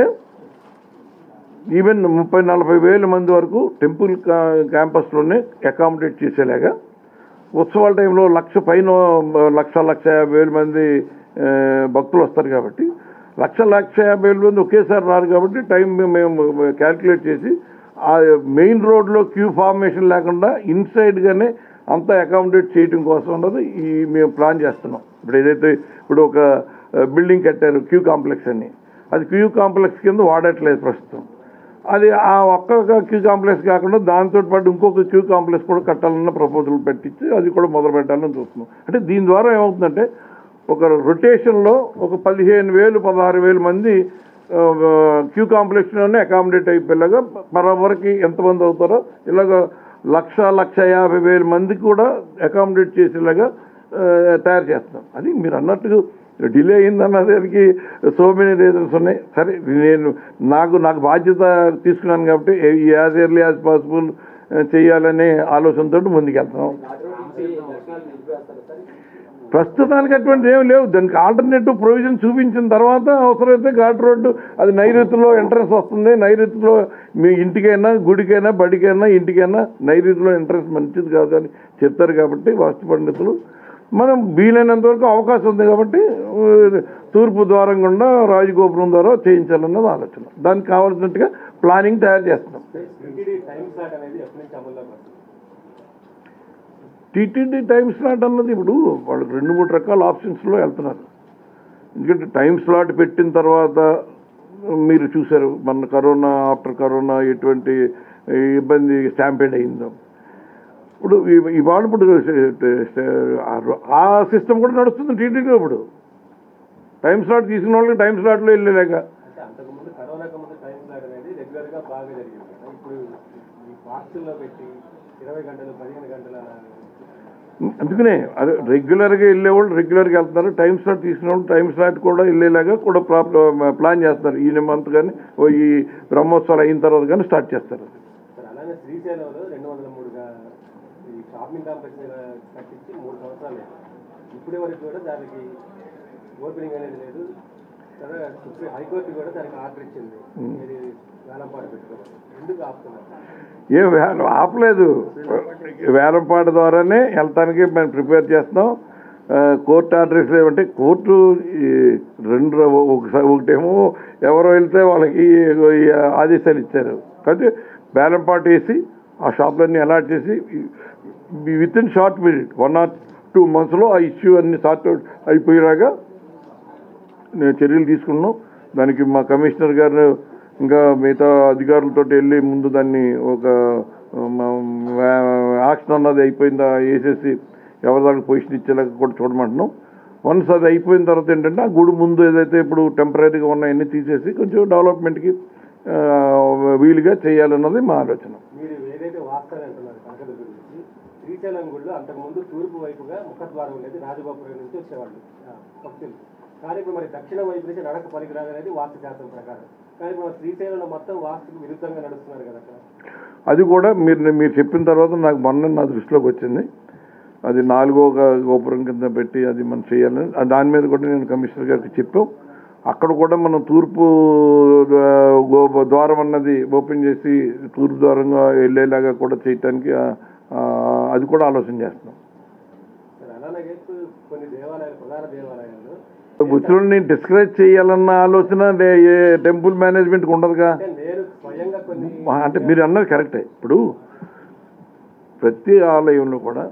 ఈవెన్ ముప్పై నలభై వేల మంది వరకు టెంపుల్ కా- క్యాంపస్లోనే అకామిడేట్ చేసేలాగా ఉత్సవాల టైంలో లక్ష పైన లక్ష లక్ష యాభై వేల మంది ఆ, భక్తులు వస్తారు కాబట్టి లక్ష లక్ష యాభై వేల మంది ఒకేసారి రారు కాబట్టి టైం మేము క్యాల్కులేట్ చేసి ఆ మెయిన్ రోడ్లో క్యూ ఫార్మేషన్ లేకుండా ఇన్సైడ్గానే అంతా అకామిడేట్ చేయడం కోసం అన్నది ఈ మేము ప్లాన్ చేస్తున్నాం ఇప్పుడు ఏదైతే ఇప్పుడు ఒక బిల్డింగ్ కట్టారు క్యూ కాంప్లెక్స్ అని అది క్యూ కాంప్లెక్స్ కింద వాడట్లేదు ప్రస్తుతం అది ఆ ఒక్క క్యూ కాంప్లెక్స్ కాకుండా దాంతో పాటు ఇంకొక క్యూ కాంప్లెక్స్ కూడా కట్టాలన్న ప్రపోజల్ పెట్టించి అది కూడా మొదలు పెట్టాలని చూస్తున్నాం అంటే దీని ద్వారా ఏమవుతుందంటే ఒక రొటేషన్లో ఒక పదిహేను వేలు పదహారు వేలు మంది ఆ, క్యూ కాంప్లెక్స్లోనే అకామిడేట్ అయిపోయేలాగా మరొకరికి ఎంతమంది అవుతారో ఇలాగ లక్ష లక్ష యాభై వేల మందికి కూడా అకామిడేట్ చేసేలాగా ఆ, తయారు చేస్తాం అది మీరు అన్నట్టు డిలే అయిందన్న దానికి సో మెనీ రీజన్స్ ఉన్నాయి సరే నేను నాకు నాకు బాధ్యత తీసుకున్నాను కాబట్టి యాజ్ ఎర్లీ యాజ్ పాసిబుల్ చేయాలనే ఆలోచనతో ముందుకెళ్తాం ఘాట్ రోడ్ నుంచి దర్శనాలు నిలిపివేస్తారు సార్ ప్రస్తుతానికి అటువంటి ఏం లేవు దానికి ఆల్టర్నేటివ్ ప్రొవిజన్ చూపించిన తర్వాత అవసరమైతే ఘాట్ రోడ్డు అది నైరుతిలో ఎంట్రన్స్ వస్తుంది నైరుతిలో మీ ఇంటికైనా గుడికైనా బడికైనా ఇంటికైనా నైరుతిలో ఎంట్రన్స్ మంచిది కాదు అని చెప్తారు కాబట్టి వాస్తు పండితులు మనం వీలైనంత వరకు అవకాశం ఉంది కాబట్టి ఊ, తూర్పు ద్వారం గుండా రాజగోపురం ద్వారా చేయించాలన్నది ఆలోచన దానికి కావాల్సినట్టుగా ప్లానింగ్ తయారు చేస్తున్నాం టీటీడీ టైం స్లాట్ అనేది ఎప్పటి నుంచి అమల్లోకి వస్తుంది టీటీడీ టైం స్లాట్ అన్నది ఇప్పుడు వాళ్ళకి రెండు మూడు రకాల ఆప్షన్స్లో వెళ్తున్నారు ఎందుకంటే టైం స్లాట్ పెట్టిన తర్వాత మీరు చూశారు మన కరోనా ఆఫ్టర్ కరోనా ఎటువంటి ఇబ్బంది స్టాంపేడ్ అయిందో ఇప్పుడు ఇ- ఇవాళ ఇప్పుడు ఆ సిస్టమ్ కూడా నడుస్తుంది టీటీడీలో ఇప్పుడు టైం స్లాట్ తీసుకున్న వాళ్ళకి టైం స్లాట్లో వెళ్ళలేక అంటే అంతకుముందు కరోనాకు ముందు టైం స్లాట్ అనేది రెగ్యులర్ గా బాగా జరిగింది కదా. ఇప్పుడు ఈ పార్సల్లో పెట్టి ఇరవై గంటలు పదిహేను గంటల అందుకనే అదే రెగ్యులర్గా వెళ్ళేవాళ్ళు రెగ్యులర్గా వెళ్తున్నారు టైం స్లాట్ తీసుకున్న వాళ్ళు టైం స్లాట్ కూడా వెళ్ళేలాగా కూడా ప్లా- ప్లాన్ చేస్తున్నారు ఈ మంత్ కానీ ఓ ఈ బ్రహ్మోత్సవాలు అయిన తర్వాత కానీ స్టార్ట్ చేస్తారు మరి అలానే శ్రీశైలంలో రెండు వందల మూడుగా ఈ షాపింగ్ కాంప్లెక్స్ కట్టించి మూడు సంవత్సరాలు అయింది. ఇప్పటి వరకు కూడా దానికి ఓపెనింగ్ అనేది లేదు కదా సుప్రీం హైకోర్టు కూడా దానికి ఆర్డర్ ఇచ్చింది ఇది వేలంపాటు పెట్టుకోవాలి ఎందుకు ఆపుతున్నారు ఏం వేలం ఆపలేదు వేలంపాట ద్వారానే వెళ్తానికి మేము ప్రిపేర్ చేస్తున్నాం ఆ, కోర్టు ఆర్డర్స్ ఏమంటే కోర్టు ఈ రెండు ర- ఒకసారి ఒకటేమో ఎవరో వెళ్తే వాళ్ళకి ఈ ఆదేశాలు ఇచ్చారు కాబట్టి వేలంపాట వేసి ఆ షాపులన్నీ అలాట్ చేసి within short period one or two మంత్స్లో ఆ ఇష్యూ అన్ని సార్ట్ అవుట్ అయిపోయేలాగా నేను చర్యలు తీసుకున్నాం దానికి మా కమిషనర్ గారు ఇంకా మిగతా అధికారులతో వెళ్ళి ముందు దాన్ని ఒక యాక్షన్ అన్నది అయిపోయిందా వేసేసి ఎవరి దానికి పొజిషన్ ఇచ్చేలాగా కూడా చూడమంటున్నాం వన్స్ అది అయిపోయిన తర్వాత ఏంటంటే ఆ గుడి ముందు ఏదైతే ఇప్పుడు టెంపరీగా ఉన్నాయన్నీ తీసేసి కొంచెం డెవలప్మెంట్కి ఆ, వీలుగా చేయాలన్నది మా ఆలోచన మీరు ఏదైతే వాస్తవం అంటున్నారు కనకదుర్గ గురించి శ్రీశైలం గుడిలో అంతకుముందు తూర్పు వైపుగా ముఖద్వారం ఉండేది రాజగోపురం నుంచి వచ్చేవాళ్ళు ఆ, భక్తులు కానీ ఇప్పుడు మరి దక్షిణ వైపు నుంచి నడక పనికిరాదు అనేది వాస్తు శాస్త్రం ప్రకారం కానీ ఇప్పుడు మరి శ్రీశైలంలో మొత్తం వాస్తుకు విరుద్ధంగా నడుస్తున్నారు కదా అక్కడ అది కూడా మీరు మీరు చెప్పిన తర్వాత నాకు మొన్న నా దృష్టిలోకి వచ్చింది అది నాలుగో గ- గోపురం కింద పెట్టి అది మనం చేయాలని ఆ దాని మీద కూడా నేను కమిషనర్ గారికి చెప్పాం అక్కడ కూడా మనం తూర్పు ఆ, గో- ద్వారం అన్నది ఓపెన్ చేసి తూర్పు ద్వారంగా వెళ్ళేలాగా కూడా చేయటానికి ఆ, ఆ, అది కూడా ఆలోచన చేస్తున్నాం మరి అలానే ఇప్పుడు కొన్ని దేవాలయాలు ప్రధాన దేవాలయాల్లో భక్తులని డిస్కరేజ్ చేయాలన్న ఆలోచన లే- ఏ టెంపుల్ మేనేజ్మెంట్కి ఉండదుగా అంటే నేను స్వయంగా కొన్ని మా- అంటే మీరు అన్నది కరెక్టే ఇప్పుడు ప్రతి ఆలయంలో కూడా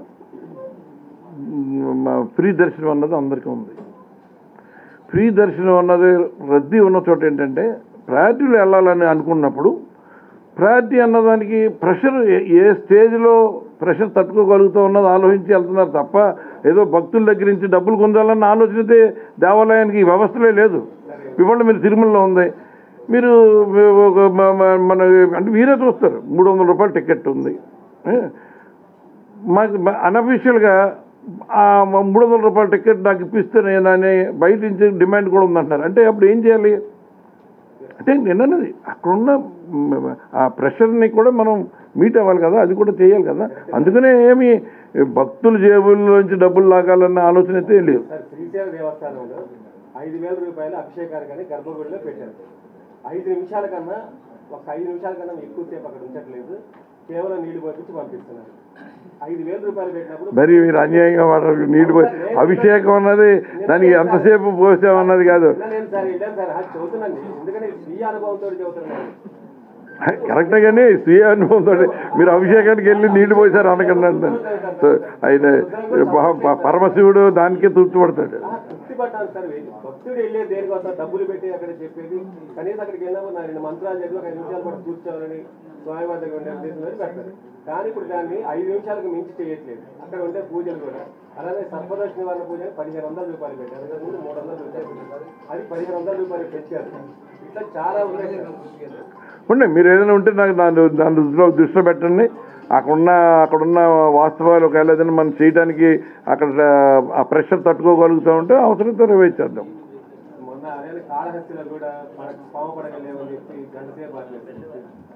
ఫ్రీ దర్శనం అన్నది అందరికీ ఉంది ఫ్రీ దర్శనం అన్నది రద్దీ ఉన్న చోట ఏంటంటే ప్రయారిటీలు వెళ్ళాలని అనుకున్నప్పుడు ప్రయారిటీ అన్నదానికి ప్రెషర్ ఏ- ఏ స్టేజ్లో ప్రెషర్ తట్టుకోగలుగుతూ ఉన్నది ఆలోచించి వెళ్తున్నారు తప్ప ఏదో భక్తుల దగ్గర నుంచి డబ్బులు పొందాలన్న ఆలోచన అయితే దేవాలయానికి ఈ వ్యవస్థలే లేదు ఇవాళ మీరు తిరుమలలో ఉంది మీరు ఒక మ- మ- మన అంటే మీరే చూస్తారు మూడు వందల రూపాయల టికెట్ ఉంది ఏ? మాకు అనఫీషియల్గా ఆ మూడు వందల రూపాయల టికెట్ నాకు ఇప్పిస్తే నేను అని బయట నుంచి డిమాండ్ కూడా ఉందంటున్నారు అంటే అప్పుడు ఏం చేయాలి అంటే నిన్నది అక్కడున్న మ్, ఆ ప్రెషర్ని కూడా మనం మీట్ అవ్వాలి కదా అది కూడా చేయాలి కదా అందుకనే ఏమి భక్తుల జేబుల్లోంచి డబ్బులు లాగాలన్న ఆలోచన అయితే ఏం లేదు సార్ శ్రీశైల దేవస్థానంలో ఐదు వేల రూపాయలు అభిషేకానికని గర్భగుడిలో పెట్టారు ఐదు నిమిషాల కన్నా ఒక ఐదు నిమిషాల కన్నా ఎక్కువసేపు అక్కడ ఉంచట్లేదు కేవలం నీళ్లు పంపించి పంపిస్తున్నారు ఐదు వేల రూపాయలు పెట్టినప్పుడు మరి మీరు అన్యాయంగా వాడు నీళ్ళు పోయి అభిషేకం అన్నది దానికి ఎంతసేపు పోసామన్నది కాదు నేను సార్ వెళ్ళాను సార్ అది చదువుతున్నాను ఎందుకంటే స్వీయ అనుభవంతో చదువుతున్నాను కరెక్టే కానీ స్వీయ అనుభవంతో మీరు అభిషేకానికి వెళ్ళి నీళ్లు పోసారు అనకండి అంటారు సో ఆయన ప- ప- పరమశివుడు దానికే తృప్తి పడతాడు ఆ, తృప్తి పడ్డాను సార్ వెళ్ళి. భక్తుడు వెళ్ళే దేనికోసం డబ్బులు పెట్టి అక్కడ చెప్పేది కనీసం అక్కడికి వెళ్ళినప్పుడు నా రెండు మంత్రాలు చదివి ఒక ఐదు నిమిషాలు పాటు కూర్చోవాలని స్వామి వారి దగ్గర ఉండే ఉద్దేశంలో పెడతారు కానీ ఇప్పుడు దాన్ని ఐదు నిమిషాలకు మించి చేయట్లేదు అక్కడ ఉండే పూజలు కూడా అలానే సర్పదర్శి నివారణ పూజ పదిహేను వందల రూపాయలు పెట్టారు అంతకు ముందు మూడు వందల రూపాయలు పెట్టారు. అది పదిహేను వందల రూపాయలు పెంచారు ఇట్లా చాలా ఉన్నాయి సార్. ఉండే మీరు ఏదైనా ఉంటే నాకు దాని దాని దృష్టిలో దృష్టిలో పెట్టండి అక్కడున్న అక్కడున్న వాస్తవాలు ఒకవేళ ఏదైనా మనం చేయడానికి అక్కడ ఆ ప్రెషర్ తట్టుకోగలుగుతూ ఉంటే అవసరంతో రివైజ్ చేద్దాం మొన్న అదే కాళహస్తిలో కూడా మనకు పాము పడగలేవని చెప్పి గంట సేపు ఆగలేదు.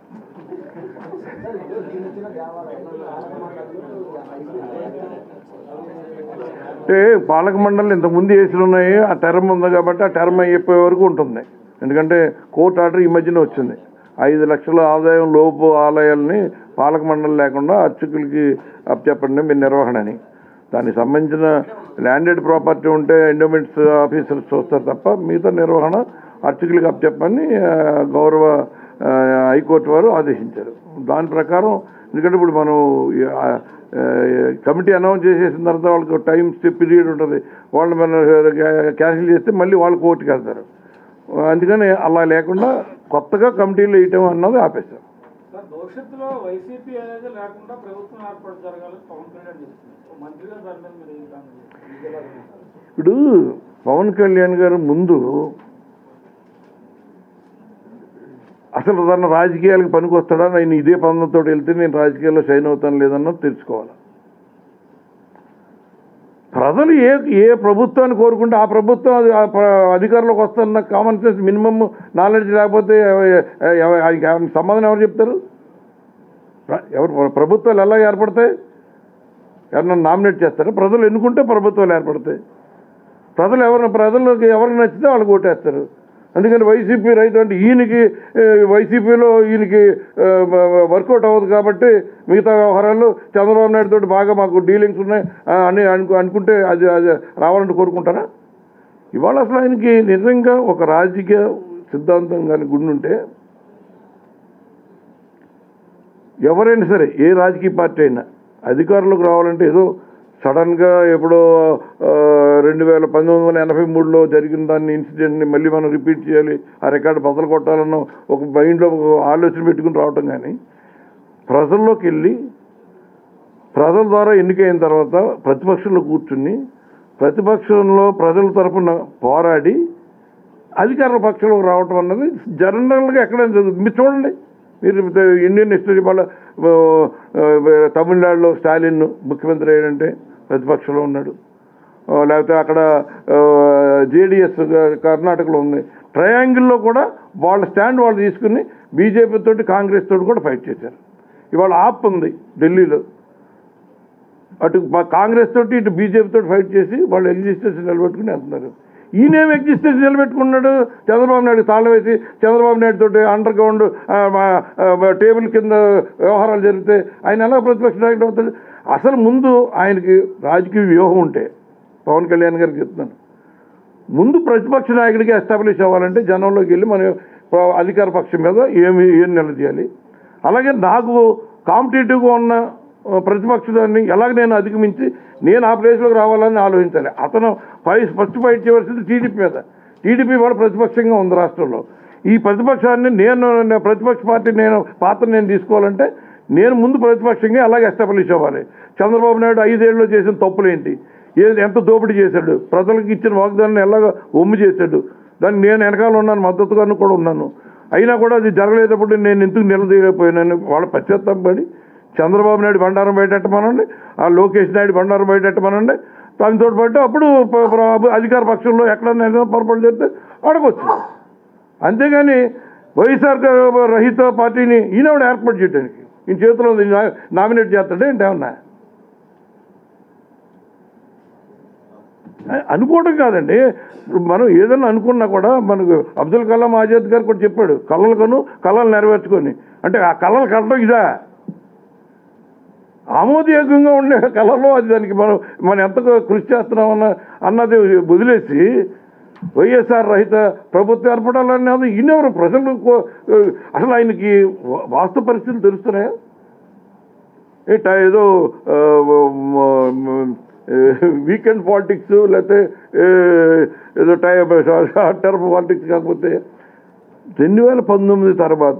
అంటే పాలక మండలి ఇంతకుముందు వేసి ఉన్నాయి ఆ టర్మ్ ఉంది కాబట్టి ఆ టర్మ్ అయిపోయే వరకు ఉంటుంది ఎందుకంటే కోర్టు ఆర్డర్ ఈ మధ్యన వచ్చింది ఐదు లక్షల ఆదాయం లోపు ఆలయాల్ని పాలక మండలి లేకుండా అర్చకులకి అప్పచెప్పండి మీ నిర్వహణ అని దానికి సంబంధించిన ల్యాండెడ్ ప్రాపర్టీ ఉంటే ఎండోమెంట్స్ ఆఫీసర్స్ చూస్తారు తప్ప మిగతా నిర్వహణ అర్చకులకి అప్పచెప్పని ఆ, గౌరవ ఆ, హైకోర్టు వారు ఆదేశించారు దాని ప్రకారం ఎందుకంటే ఇప్పుడు మనం ఈ, ఆ, ఆ, కమిటీ అనౌన్స్ చేసేసిన తర్వాత వాళ్ళకి టైం పీరియడ్ ఉంటుంది వాళ్ళు మనం క్యాన్సిల్ చేస్తే మళ్ళీ వాళ్ళు కోర్టుకి వెళ్తారు అందుకని అలా లేకుండా కొత్తగా కమిటీలు వేయటం అన్నది ఆపేశారు సార్ భవిష్యత్తులో వైసీపీ అనేది లేకుండా ప్రభుత్వం ఏర్పాటు జరగాలని పవన్ కళ్యాణ్ చెప్తున్నారు మంత్రిగా దాని మీద మీరు ఏం కామెంట్ చేస్తారు? ఇప్పుడు పవన్ కళ్యాణ్ గారు ముందు అసలు తన రాజకీయాలకు పనికొస్తాడా నేను ఇదే పనులతో వెళ్తే నేను రాజకీయాల్లో షైన్ అవుతాను లేదన్నది తెలుసుకోవాలి ప్రజలు ఏ ఏ ప్రభుత్వాన్ని కోరుకుంటే ఆ ప్రభుత్వం అది ఆ ప్ర- అధికారంలోకి వస్తున్న కామన్ సెన్స్ మినిమమ్ నాలెడ్జ్ లేకపోతే ఎవ- ఎవ- ఆయనకి ఏమైనా సమాధానం ఎవరు చెప్తారు ప్ర- ఎవరు ప్రభుత్వాలు ఎలా ఏర్పడతాయి ఎవరన్నా నామినేట్ చేస్తారా ప్రజలు ఎన్నుకుంటే ప్రభుత్వాలు ఏర్పడతాయి ప్రజలు ఎవరిని ప్రజలకు ఎవరికి నచ్చితే వాళ్ళకి ఓటేస్తారు అందుకని వైసీపీ రైతు అంటే ఈయనకి ఏ, వైసీపీలో ఈయనకి ఆ, వర్కౌట్ అవ్వదు కాబట్టి మిగతా వ్యవహారాలు చంద్రబాబు నాయుడు తోటి బాగా మాకు డీలింగ్స్ ఉన్నాయి ఆ, అని అనుకు అనుకుంటే అది అది రావాలని కోరుకుంటారా ఇవాళ అసలు ఆయనకి నిజంగా ఒక రాజకీయ సిద్ధాంతం కానీ గుండుంటే ఎవరైనా సరే ఏ రాజకీయ పార్టీ అయినా అధికారంలోకి రావాలంటే ఏదో సడన్గా ఎప్పుడో ఆ, రెండు వేల పంతొమ్మిది వందల ఎనభై మూడులో జరిగిన దాన్ని ఇన్సిడెంట్ని మళ్ళీ మనం రిపీట్ చేయాలి ఆ రికార్డు బదులు కొట్టాలన్న ఒక మైండ్లో ఒక ఆలోచన పెట్టుకుని రావటం కానీ ప్రజల్లోకి వెళ్ళి ప్రజల ద్వారా ఎన్నికైన తర్వాత ప్రతిపక్షంలో కూర్చుని ప్రతిపక్షంలో ప్రజల తరపున పోరాడి అధికార పక్షంలోకి రావటం అన్నది జనరల్గా ఎక్కడైనా జరుగుతుంది మీరు చూడండి మీరు ఇండియన్ హిస్టరీ వాళ్ళ ఆ, ఆ, తమిళనాడులో స్టాలిన్ ముఖ్యమంత్రి ఏంటంటే ప్రతిపక్షంలో ఉన్నాడు ఆ, లేకపోతే అక్కడ జేడిఎస్ కర్ణాటకలో ఉంది ట్రయాంగిల్లో కూడా వాళ్ళ స్టాండ్ వాళ్ళు తీసుకుని బీజేపీ తోటి కాంగ్రెస్ తోటి కూడా ఫైట్ చేశారు ఇవాళ ఆప్ ఉంది ఢిల్లీలో అటు మా- కాంగ్రెస్ తోటి ఇటు బీజేపీ తోటి ఫైట్ చేసి వాళ్ళు ఎగ్జిస్టెన్స్ నిలబెట్టుకుని వెళ్తున్నారు ఈయనేం ఎగ్జిస్టెన్స్ నిలబెట్టుకున్నాడు చంద్రబాబు నాయుడు తాళం వేసి చంద్రబాబు నాయుడు తోటి అండర్ గ్రౌండ్ ఆ, మా- ఆ, టేబుల్ కింద వ్యవహారాలు జరిగితే ఆయన ఎలా ప్రతిపక్ష నాయకుడు అవుతాడు అసలు ముందు ఆయనకి రాజకీయ వ్యూహం ఉంటే పవన్ కళ్యాణ్ గారికి చెప్తున్నాను ముందు ప్రతిపక్ష నాయకుడికి ఎస్టాబ్లిష్ అవ్వాలంటే జనంలోకి వెళ్ళి మన ప్ర- అధికార పక్షం మీద ఏమి ఏం నిలదీయాలి అలాగే నాకు కాంపిటేటివ్గా ఉన్న ఆ, ప్రతిపక్షాన్ని ఎలాగ నేను అధిగమించి నేను ఆ ప్లేస్లోకి రావాలని ఆలోచించాలి అతను ఫైట్ ఫస్ట్ ఫైట్ చేయవలసింది టీడీపీ మీద టీడీపీ వాళ్ళు ప్రతిపక్షంగా ఉంది రాష్ట్రంలో ఈ ప్రతిపక్షాన్ని నేను నేను ప్రతిపక్ష పార్టీ నేను పాత్ర నేను తీసుకోవాలంటే నేను ముందు ప్రతిపక్షంగా అలాగే ఎస్టాబ్లిష్ అవ్వాలి చంద్రబాబు నాయుడు ఐదేళ్ళలో చేసిన తప్పులేంటి ఏది ఎంత దోపిడీ చేశాడు ప్రజలకు ఇచ్చిన వాగ్దానాన్ని ఎలాగ ఒమ్ము చేశాడు దానికి నేను వెనకాల ఉన్నాను మద్దతుగాను కూడా ఉన్నాను అయినా కూడా అది జరగలేటప్పుడు నేను ఎందుకు నిలదీయలేకపోయినాను వాళ్ళ పశ్చాత్తాపడి చంద్రబాబు నాయుడు బండారం బయటెట్టమనండి ఆ లోకేష్ నాయుడు బండారం బయటెట్టమనండి దానితో పాటు అప్పుడు ప- ప- అధికార పక్షంలో ఎక్కడన్నా ఏదైనా పొరపాటు చేస్తే అడగొచ్చు అంతేగాని వైఎస్ఆర్ గా- రహిత పార్టీని ఈనాడు ఏర్పాటు చేయడానికి ఈ చేతిలో ఉంది, నా- నామినేట్ చేస్తాడే ఏంటి ఏమన్నా అ- అనుకోవడం కాదండి ఇప్పుడు మనం ఏదైనా అనుకున్నా కూడా మనకు అబ్దుల్ కలాం ఆజాద్ గారు కూడా చెప్పాడు కళలు కను కళలు నెరవేర్చుకొని అంటే ఆ కళలు కట్టడం ఇదా ఆమోదయోగ్యంగా ఉండే కళలో అది దానికి మనం మనం ఎంత కృషి చేస్తున్నామన్న అన్నది వదిలేసి వైఎస్ఆర్ రహిత ప్రభుత్వం ఏర్పడాలన్నది ఈయనెవరు ప్రజలు కో- అసలు ఆయనకి వా- వాస్తవ పరిస్థితులు తెలుస్తున్నాయా ఏ ట- ఏదో వీకెండ్ పాలిటిక్స్ లేకపోతే ఏ, ఏదో టై షార్ట్ టర్మ్ పాలిటిక్స్ కాకపోతే రెండు వేల పంతొమ్మిది తర్వాత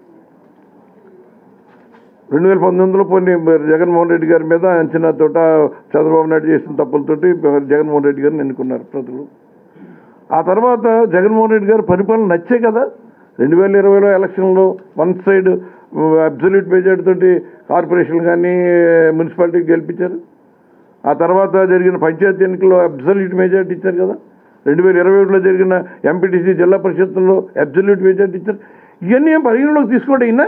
రెండు వేల పంతొమ్మిదిలో కొన్ని మరి జగన్మోహన్ రెడ్డి గారి మీద అంచనాతోట చంద్రబాబు నాయుడు చేసిన తప్పులతోటి జగన్మోహన్ రెడ్డి గారిని ఎన్నుకున్నారు ప్రజలు ఆ తర్వాత జగన్మోహన్ రెడ్డి గారి పరిపాలన నచ్చే కదా రెండు వేల ఇరవైలో ఎలక్షన్లో వన్ సైడ్ అబ్జల్యూట్ మెజార్టీ తోటి కార్పొరేషన్ కానీ మున్సిపాలిటీకి గెలిపించారు ఆ తర్వాత జరిగిన పంచాయతీ ఎన్నికల్లో అబ్జల్యూట్ మెజార్టీ ఇచ్చారు కదా రెండు వేల ఇరవై ఒకటిలో జరిగిన ఎంపీటీసీ జిల్లా పరిషత్తుల్లో అబ్జల్యూట్ మెజార్టీ ఇచ్చారు ఇవన్నీ ఏం పరిగణలోకి తీసుకోండి అయినా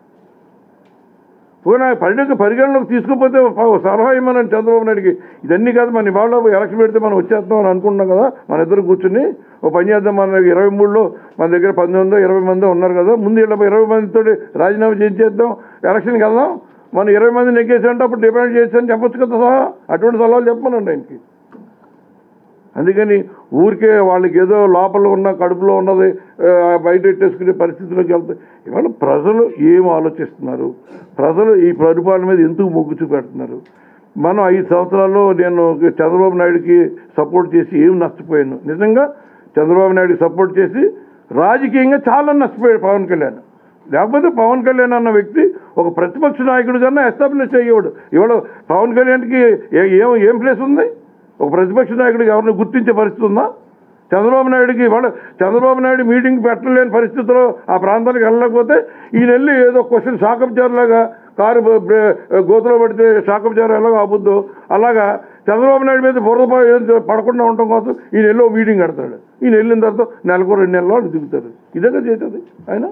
పోయినా పరిగణ పరిగణలోకి తీసుకోకపోతే ప- సలహా ఇవ్వమని చంద్రబాబు నాయుడికి ఇదన్నీ కాదు మన ఇవాళ ఎలక్షన్ పెడితే మనం వచ్చేస్తాం అని అనుకుంటున్నాం కదా మన ఇద్దరు కూర్చుని ఓ పని చేద్దాం మన ఇరవై మూడులో మన దగ్గర పంతొమ్మిదో ఇరవై మంది ఉన్నారు కదా ముందు ఇలా ఇరవై మందితో రాజీనామా చేయించేద్దాం ఎలక్షన్కి వెళ్దాం మనం ఇరవై మంది నెగ్గేసామంటే అప్పుడు డిమాండ్ చేసాను చెప్పొచ్చు కదా సలహా అటువంటి సలహాలు చెప్పమనండి ఆయనకి అందుకని ఊరికే వాళ్ళకి ఏదో లోపల ఉన్న కడుపులో ఉన్నది ఆ, బయట పెట్టేసుకునే పరిస్థితిలోకి వెళ్తాయి ఇవాళ ప్రజలు ఏం ఆలోచిస్తున్నారు ప్రజలు ఈ పరిపాలన మీద ఎందుకు మొగ్గు చూపెడుతున్నారు మనం ఐదు సంవత్సరాల్లో నేను చంద్రబాబు నాయుడికి సపోర్ట్ చేసి ఏం నష్టపోయాను నిజంగా చంద్రబాబు నాయుడికి సపోర్ట్ చేసి రాజకీయంగా చాలా నష్టపోయాడు పవన్ కళ్యాణ్ లేకపోతే పవన్ కళ్యాణ్ అన్న వ్యక్తి ఒక ప్రతిపక్ష నాయకుడు కన్నా ఎస్టాబ్లిష్ అయ్యేవాడు ఇవాళ పవన్ కళ్యాణ్కి ఏ- ఏం ఏం ప్లేస్ ఉంది ఒక ప్రతిపక్ష నాయకుడికి ఎవరిని గుర్తించే పరిస్థితి ఉందా చంద్రబాబు నాయుడికి ఇవాళ చంద్రబాబు నాయుడు మీటింగ్ పెట్టలేని పరిస్థితిలో ఆ ప్రాంతానికి వెళ్ళలేకపోతే ఈయన వెళ్ళి ఏదో క్వశ్చన్ షాకబ్జార్లాగా కారు బ- బ్రే- గోతులో పడితే షాకబ్జార్ ఎలాగో ఆపుద్దో అలాగా చంద్రబాబు నాయుడు మీద బురద ప- ఏం పడకుండా ఉండటం కోసం ఈయన వెళ్ళి ఓ మీటింగ్ పెడతాడు ఈయన వెళ్ళిన తర్వాత నెలకు రెండు నెలలు వాళ్ళు దిగుతారు ఇదేగా చేసేది ఆయన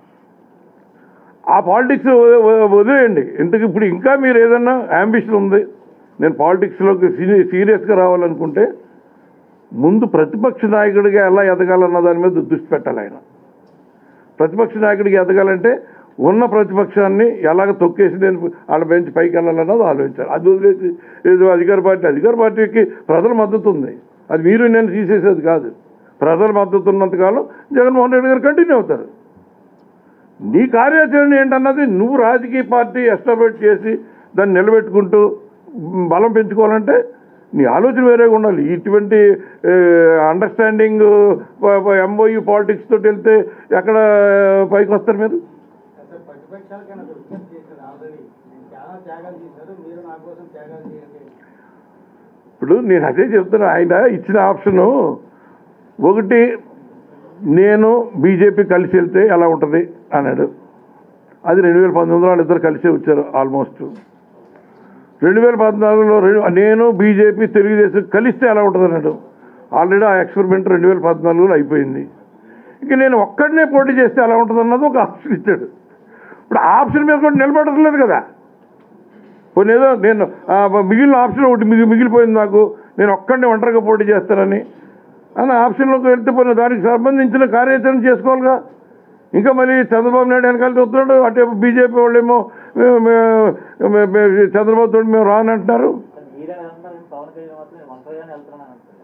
ఆ పాలిటిక్స్ వ- వ- వదిలేయండి ఇంతకు ఇప్పుడు ఇంకా మీరు ఏదన్నా అంబిషన్ ఉంది నేను పాలిటిక్స్లోకి సీరి- సీరియస్గా రావాలనుకుంటే ముందు ప్రతిపక్ష నాయకుడిగా ఎలా ఎదగాలన్న దాని మీద దృష్టి పెట్టాలి ఆయన ప్రతిపక్ష నాయకుడికి ఎదగాలంటే ఉన్న ప్రతిపక్షాన్ని ఎలాగ తొక్కేసి నేను వాళ్ళ బెంచ్ పైకి వెళ్ళాలన్నది ఆలోచించాలి అది వదిలేసి ఏదో అధికార పార్టీ అధికార పార్టీకి ప్రజల మద్దతు ఉంది అది మీరు నేను తీసేసేది కాదు ప్రజల మద్దతు ఉన్నంతకాలం జగన్మోహన్ రెడ్డి గారు కంటిన్యూ అవుతారు నీ కార్యాచరణ ఏంటన్నది నువ్వు రాజకీయ పార్టీ ఎస్టాబ్లిష్ చేసి దాన్ని నిలబెట్టుకుంటూ మ్, బలం పెంచుకోవాలంటే నీ ఆలోచన వేరేగా ఉండాలి ఇటువంటి అండర్స్టాండింగ్ ఎంఓయూ పాలిటిక్స్ తోటి వెళ్తే ఎక్కడ పైకి వస్తారు మీరు అసలు ప్రతిపక్షాలకైనా అది విజ్ఞప్తి చేశారు ఆల్రెడీ నేను చాలా త్యాగాలు చేశారు మీరు నా కోసం త్యాగాలు చేయండి ఇప్పుడు నేను అదే చెప్తున్నా ఆయన ఇచ్చిన ఆప్షను ఒకటి నేను బీజేపీ కలిసి వెళ్తే ఎలా ఉంటుంది అన్నాడు అది రెండు వేల పంతొమ్మిదిలో వాళ్ళిద్దరు కలిసే వచ్చారు ఆల్మోస్ట్ రెండు వేల పద్నాలుగులో రెండు నేను బీజేపీ తెలుగుదేశం కలిస్తే ఎలా ఉంటుంది అన్నాడు ఆల్రెడీ ఆ ఎక్స్పెరిమెంట్ రెండు వేల పద్నాలుగులో అయిపోయింది ఇక నేను ఒక్కడనే పోటీ చేస్తే ఎలా ఉంటుంది అన్నది ఒక ఆప్షన్ ఇచ్చాడు ఇప్పుడు ఆ ఆప్షన్ మీద కూడా నిలబడట్లేదు కదా కొన్ని ఏదో నేను ఆ, మిగిలిన ఆప్షన్ ఒకటి మిగి మిగిలిపోయింది నాకు నేను ఒక్కడిని ఒంటరిగా పోటీ చేస్తానని అని ఆప్షన్లోకి వెళ్తే పోయిన దానికి సంబంధించిన కార్యాచరణ చేసుకోవాలిగా ఇంకా మళ్ళీ చంద్రబాబు నాయుడు వెనకాల చూస్తున్నాడు అటే బీజేపీ వాళ్ళేమో మే- మే- మే- మే- చంద్రబాబు తోటి మేము రానంటున్నారు కానీ మీరే అంటున్నారు పవన్ కళ్యాణ్ మాత్రం నేను ఒంటరిగానే వెళ్తున్నాను అంటున్నాను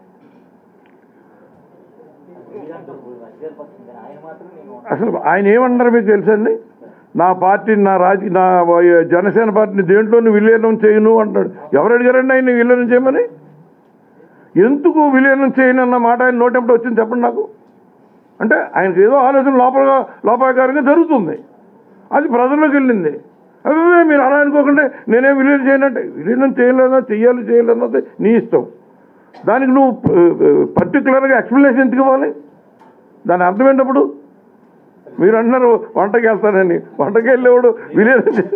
మీరంటారు ఇప్పుడు అధికార పక్షం కానీ ఆయన మాత్రం నేను ఒంటరి- అసలు ఆయన ఏమన్నారు మీకు తెలుసండి నా పార్టీని నా రాజకీయ నా వై- జనసేన పార్టీని దేంట్లోనూ విలీనం చేయను అంటాడు ఎవరు అడిగారండి ఆయన విలీనం చేయమని ఎందుకు విలీనం చేయను అన్న మాట ఆయన నోటెంపుడు వచ్చింది చెప్పండి నాకు అంటే ఆయనకి ఏదో ఆలోచన లోపల లోపాయకారంగా జరుగుతుంది అది ప్రజల్లోకి వెళ్ళింది అదే మీరు అలా అనుకోకుండా నేనేం విలీనం చేయనంటే విలీనం చేయలేదా చెయ్యాలి చేయలేదన్నది నీ ఇష్టం దానికి నువ్వు పర్టికులర్గా ఎక్స్ప్లెనేషన్ ఎందుకు ఇవ్వాలి దాని అర్థం ఏంటప్పుడు మీరు అంటున్నారు వంటకి వెళ్తానని వంటకి వెళ్ళేవాడు విలీనం చే-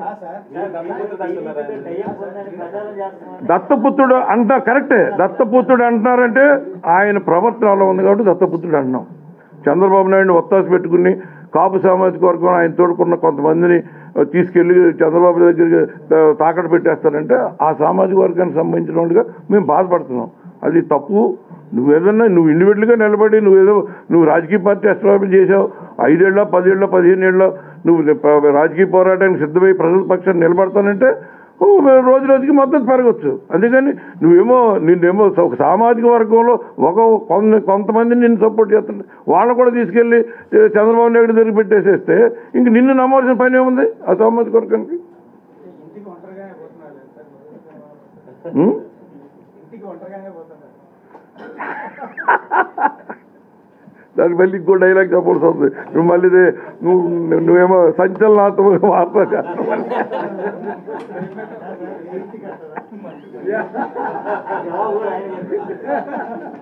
టైప్ ఉందని ప్రచారం చేస్తున్నామని దత్తపుత్రుడు అంట కరెక్టే దత్తపుత్రుడు అంటున్నారంటే ఆయన ప్రవర్తన అలా ఉంది కాబట్టి దత్తపుత్రుడు అంటున్నాం చంద్రబాబు నాయుడు ఒత్తాసు పెట్టుకుని కాపు సామాజిక వర్గం ఆయన తోడుకున్న కొంతమందిని తీసుకెళ్లి చంద్రబాబు దగ్గరికి ఆ, తాకట్టు పెట్టేస్తారంటే ఆ సామాజిక వర్గానికి సంబంధించిన వాళ్ళుగా మేము బాధపడుతున్నాం అది తప్పు నువ్వేదన్నా నువ్వు ఇండివిజువల్గా నిలబడి నువ్వేదో నువ్వు రాజకీయ పార్టీ ఎస్టాబ్లిష్ చేసావు ఐదేళ్ళ పదేళ్ళ పదిహేను ఏళ్ళ నువ్వు ప- రాజకీయ పోరాటానికి సిద్ధమై ప్రజల పక్షాన్ని నిలబడతానంటే ఓ, రోజు రోజుకి మద్దతు పెరగచ్చు అందుకని నువ్వేమో నిన్నేమో ఒక సామాజిక వర్గంలో ఒక కొంత కొంతమందిని నిన్ను సపోర్ట్ చేస్తుంటే వాళ్ళని కూడా తీసుకెళ్ళి ఏ, చంద్రబాబు నాయుడు దగ్గర పెట్టేసేస్తే ఇంక నిన్ను నమ్మవలసిన పని ఏముంది ఆ సామాజిక వర్గానికి ఇంటికి ఒంటరిగానే పోతున్నాడు ఉం? ఇంటికి ఒంటరిగానే పోతున్నాడు దానికి మళ్ళీ ఇంకో డైలాగ్ చెప్పాల్సి వస్తుంది నువ్వు మళ్ళీ ఇది నువ్వు నువ్వేమో సంచలనాత్మక వార్త కాదు. జవాబు కూడా ఆయన చెప్పారు.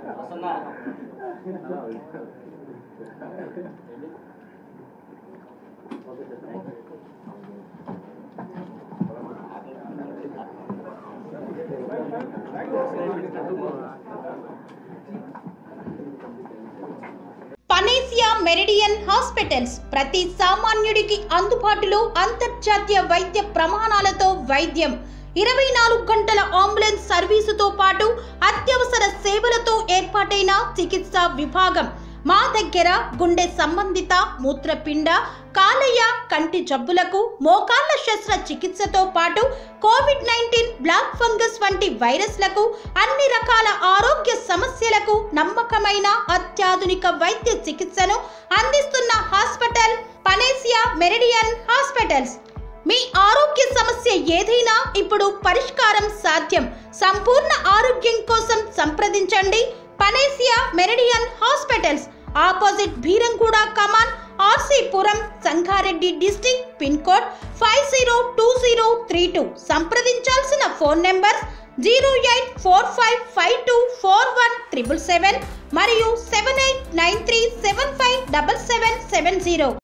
పనేసియా మెరిడియన్ హాస్పిటల్స్ ప్రతి సామాన్యుడికి అందుబాటులో అంతర్జాతీయ వైద్య ప్రమాణాలతో వైద్యం ఇరవై నాలుగు గంటల అంబులెన్స్ సర్వీసుతో పాటు అత్యవసర సేవలతో ఏర్పాటైన చికిత్సా విభాగం మా దగ్గర గుండె సంబంధిత మూత్రపిండ కాలేయ కంటి జబ్బులకు మోకాళ్ల శస్త్ర చికిత్సతో పాటు కోవిడ్ నైన్టీన్ బ్లాక్ ఫంగస్ వంటి వైరస్లకు అన్ని రకాల ఆరోగ్య సమస్యలకు నమ్మకమైన అత్యాధునిక వైద్య చికిత్సను అందిస్తున్న హాస్పిటల్ పనేసియా మెరిడియన్ హాస్పిటల్స్ మీ ఆరోగ్య సమస్య ఏదైనా ఇప్పుడు పరిష్కారం సాధ్యం సంపూర్ణ ఆరోగ్యం కోసం సంప్రదించండి Panacea meridian hospitals opposite Bheeramguda Kaman RC Puram Sangareddy district pin code five zero two zero three two సంప్రదించాల్సిన phone number zero eight four five five two four one triple seven మరియు seven eight nine three seven five double seven seven zero